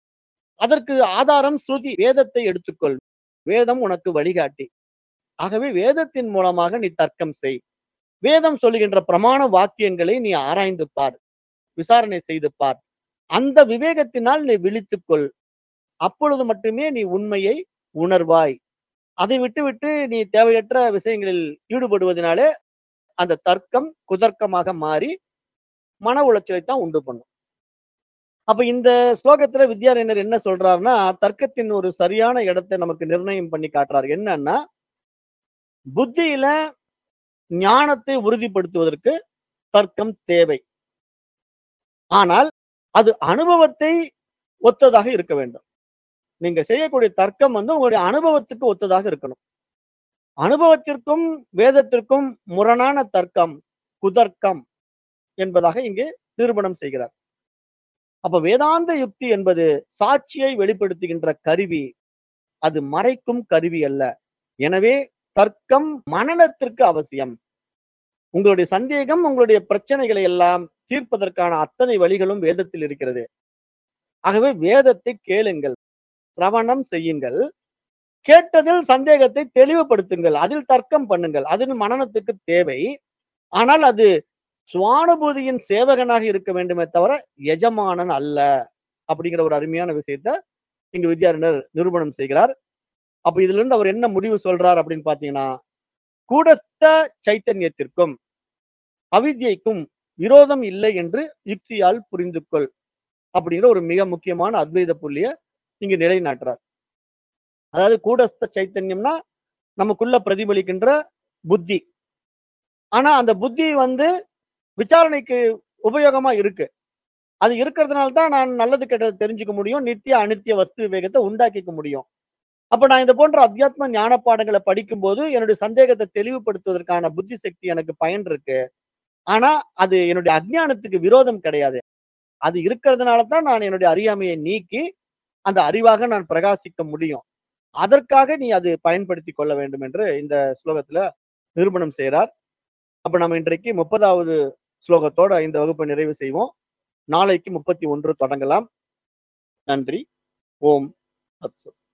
அதற்கு ஆதாரம் ஸ்ருதி, வேதத்தை எடுத்துக்கொள். வேதம் உனக்கு வழிகாட்டி. ஆகவே வேதத்தின் மூலமாக நீ தர்க்கம் செய். வேதம் சொல்லுகின்ற பிரமாண வாக்கியங்களை நீ ஆராய்ந்து பார். விசாரணை செய்து பார். அந்த விவேகத்தினால் நீ விழித்துக்கொள். அப்பொழுது மட்டுமே நீ உண்மையை உணர்வாய். அதை விட்டுவிட்டு நீ தேவையற்ற விஷயங்களில் ஈடுபடுவதனாலே, அந்த தர்க்கம் குதர்க்கமாக மாறி, மன உளைச்சலை தான் உண்டு பண்ணும். அப்ப இந்த ஸ்லோகத்துல வித்யாரண்யர் என்ன சொல்றாருன்னா, தர்க்கத்தின் ஒரு சரியான இடத்தை நமக்கு நிர்ணயம் பண்ணி காட்டுறார். என்னன்னா, புத்தியில ஞானத்தை உறுதிப்படுத்துவதற்கு தர்க்கம் தேவை. ஆனால், அது அனுபவத்தை ஒத்ததாக இருக்க வேண்டும். நீங்க செய்யக்கூடிய தர்க்கம் வந்து உங்களுடைய அனுபவத்துக்கு ஒத்ததாக இருக்கணும். அனுபவத்திற்கும், வேதத்திற்கும் முரணான தர்க்கம், குதர்க்கம் என்பதாக இங்கே நிரூபணம் செய்கிறார். அப்ப வேதாந்த யுக்தி என்பது சாட்சியை வெளிப்படுத்துகின்ற கருவி. அது மறைக்கும் கருவி அல்ல. எனவே தர்க்கம் மனனத்திற்கு அவசியம். உங்களுடைய சந்தேகம், உங்களுடைய பிரச்சனைகளை எல்லாம் தீர்ப்பதற்கான அத்தனை வழிகளும் வேதத்தில் இருக்கிறது. ஆகவே வேதத்தை கேளுங்கள். சிரவணம் செய்யுங்கள். கேட்டதில் சந்தேகத்தை தெளிவுபடுத்துங்கள். அதில் தர்க்கம் பண்ணுங்கள். அது மனனத்துக்கு தேவை. ஆனால் அது சுவானுபூதியின் சேவகனாக இருக்க வேண்டுமே தவிர, எஜமானன் அல்ல. அப்படிங்கிற ஒரு அருமையான விஷயத்த இங்கு வித்யாரண்யர் நிரூபணம் செய்கிறார். அப்ப இதிலிருந்து அவர் என்ன முடிவு சொல்றார் அப்படின்னு பார்த்தீங்கன்னா, கூடஸ்த சைத்தன்யத்திற்கும், அவித்யைக்கும் விரோதம் இல்லை என்று யுக்தியால் புரிந்து கொள். அப்படிங்கிற ஒரு மிக முக்கியமான அத்வைத புள்ளிய இங்கு நிலைநாட்டுறார். அதாவது கூடஸ்த சைத்தன்யம்னா, நமக்குள்ள பிரதிபலிக்கின்ற புத்தி. ஆனா அந்த புத்தி வந்து விசாரணைக்கு உபயோகமா இருக்கு. அது இருக்கிறதுனால தான் நான் நல்லது கெட்டது தெரிஞ்சுக்க முடியும். நித்திய, அநித்திய வஸ்து விவேகத்த உண்டாக்கிக்க முடியும். அப்ப நான் இது போன்ற அத்தியாத்ம ஞான பாடங்கள படிக்கும்போது, என்னுடைய சந்தேகத்த தெளிவுபடுத்துவதற்கான புத்தி சக்தி எனக்கு பயன் இருக்கு. ஆனா, அது என்னுடைய அஞ்ஞானத்துக்கு விரோதம் கிடையாது. அது இருக்கிறதுனால தான் நான் என்னுடைய அறியாமையை நீக்கி, அந்த அறிவாக நான் பிரகாசிக்க முடியும். அதற்காக நீ அது பயன்படுத்திக் கொள்ள வேண்டும் என்று இந்த ஸ்லோகத்துல நிரூபணம் செய்றார். அப்ப நம்ம இன்றைக்கு 30வது ஸ்லோகத்தோட இந்த வகுப்பை நிறைவு செய்வோம். நாளைக்கு 31 தொடங்கலாம். நன்றி. ஓம் தத்சத்.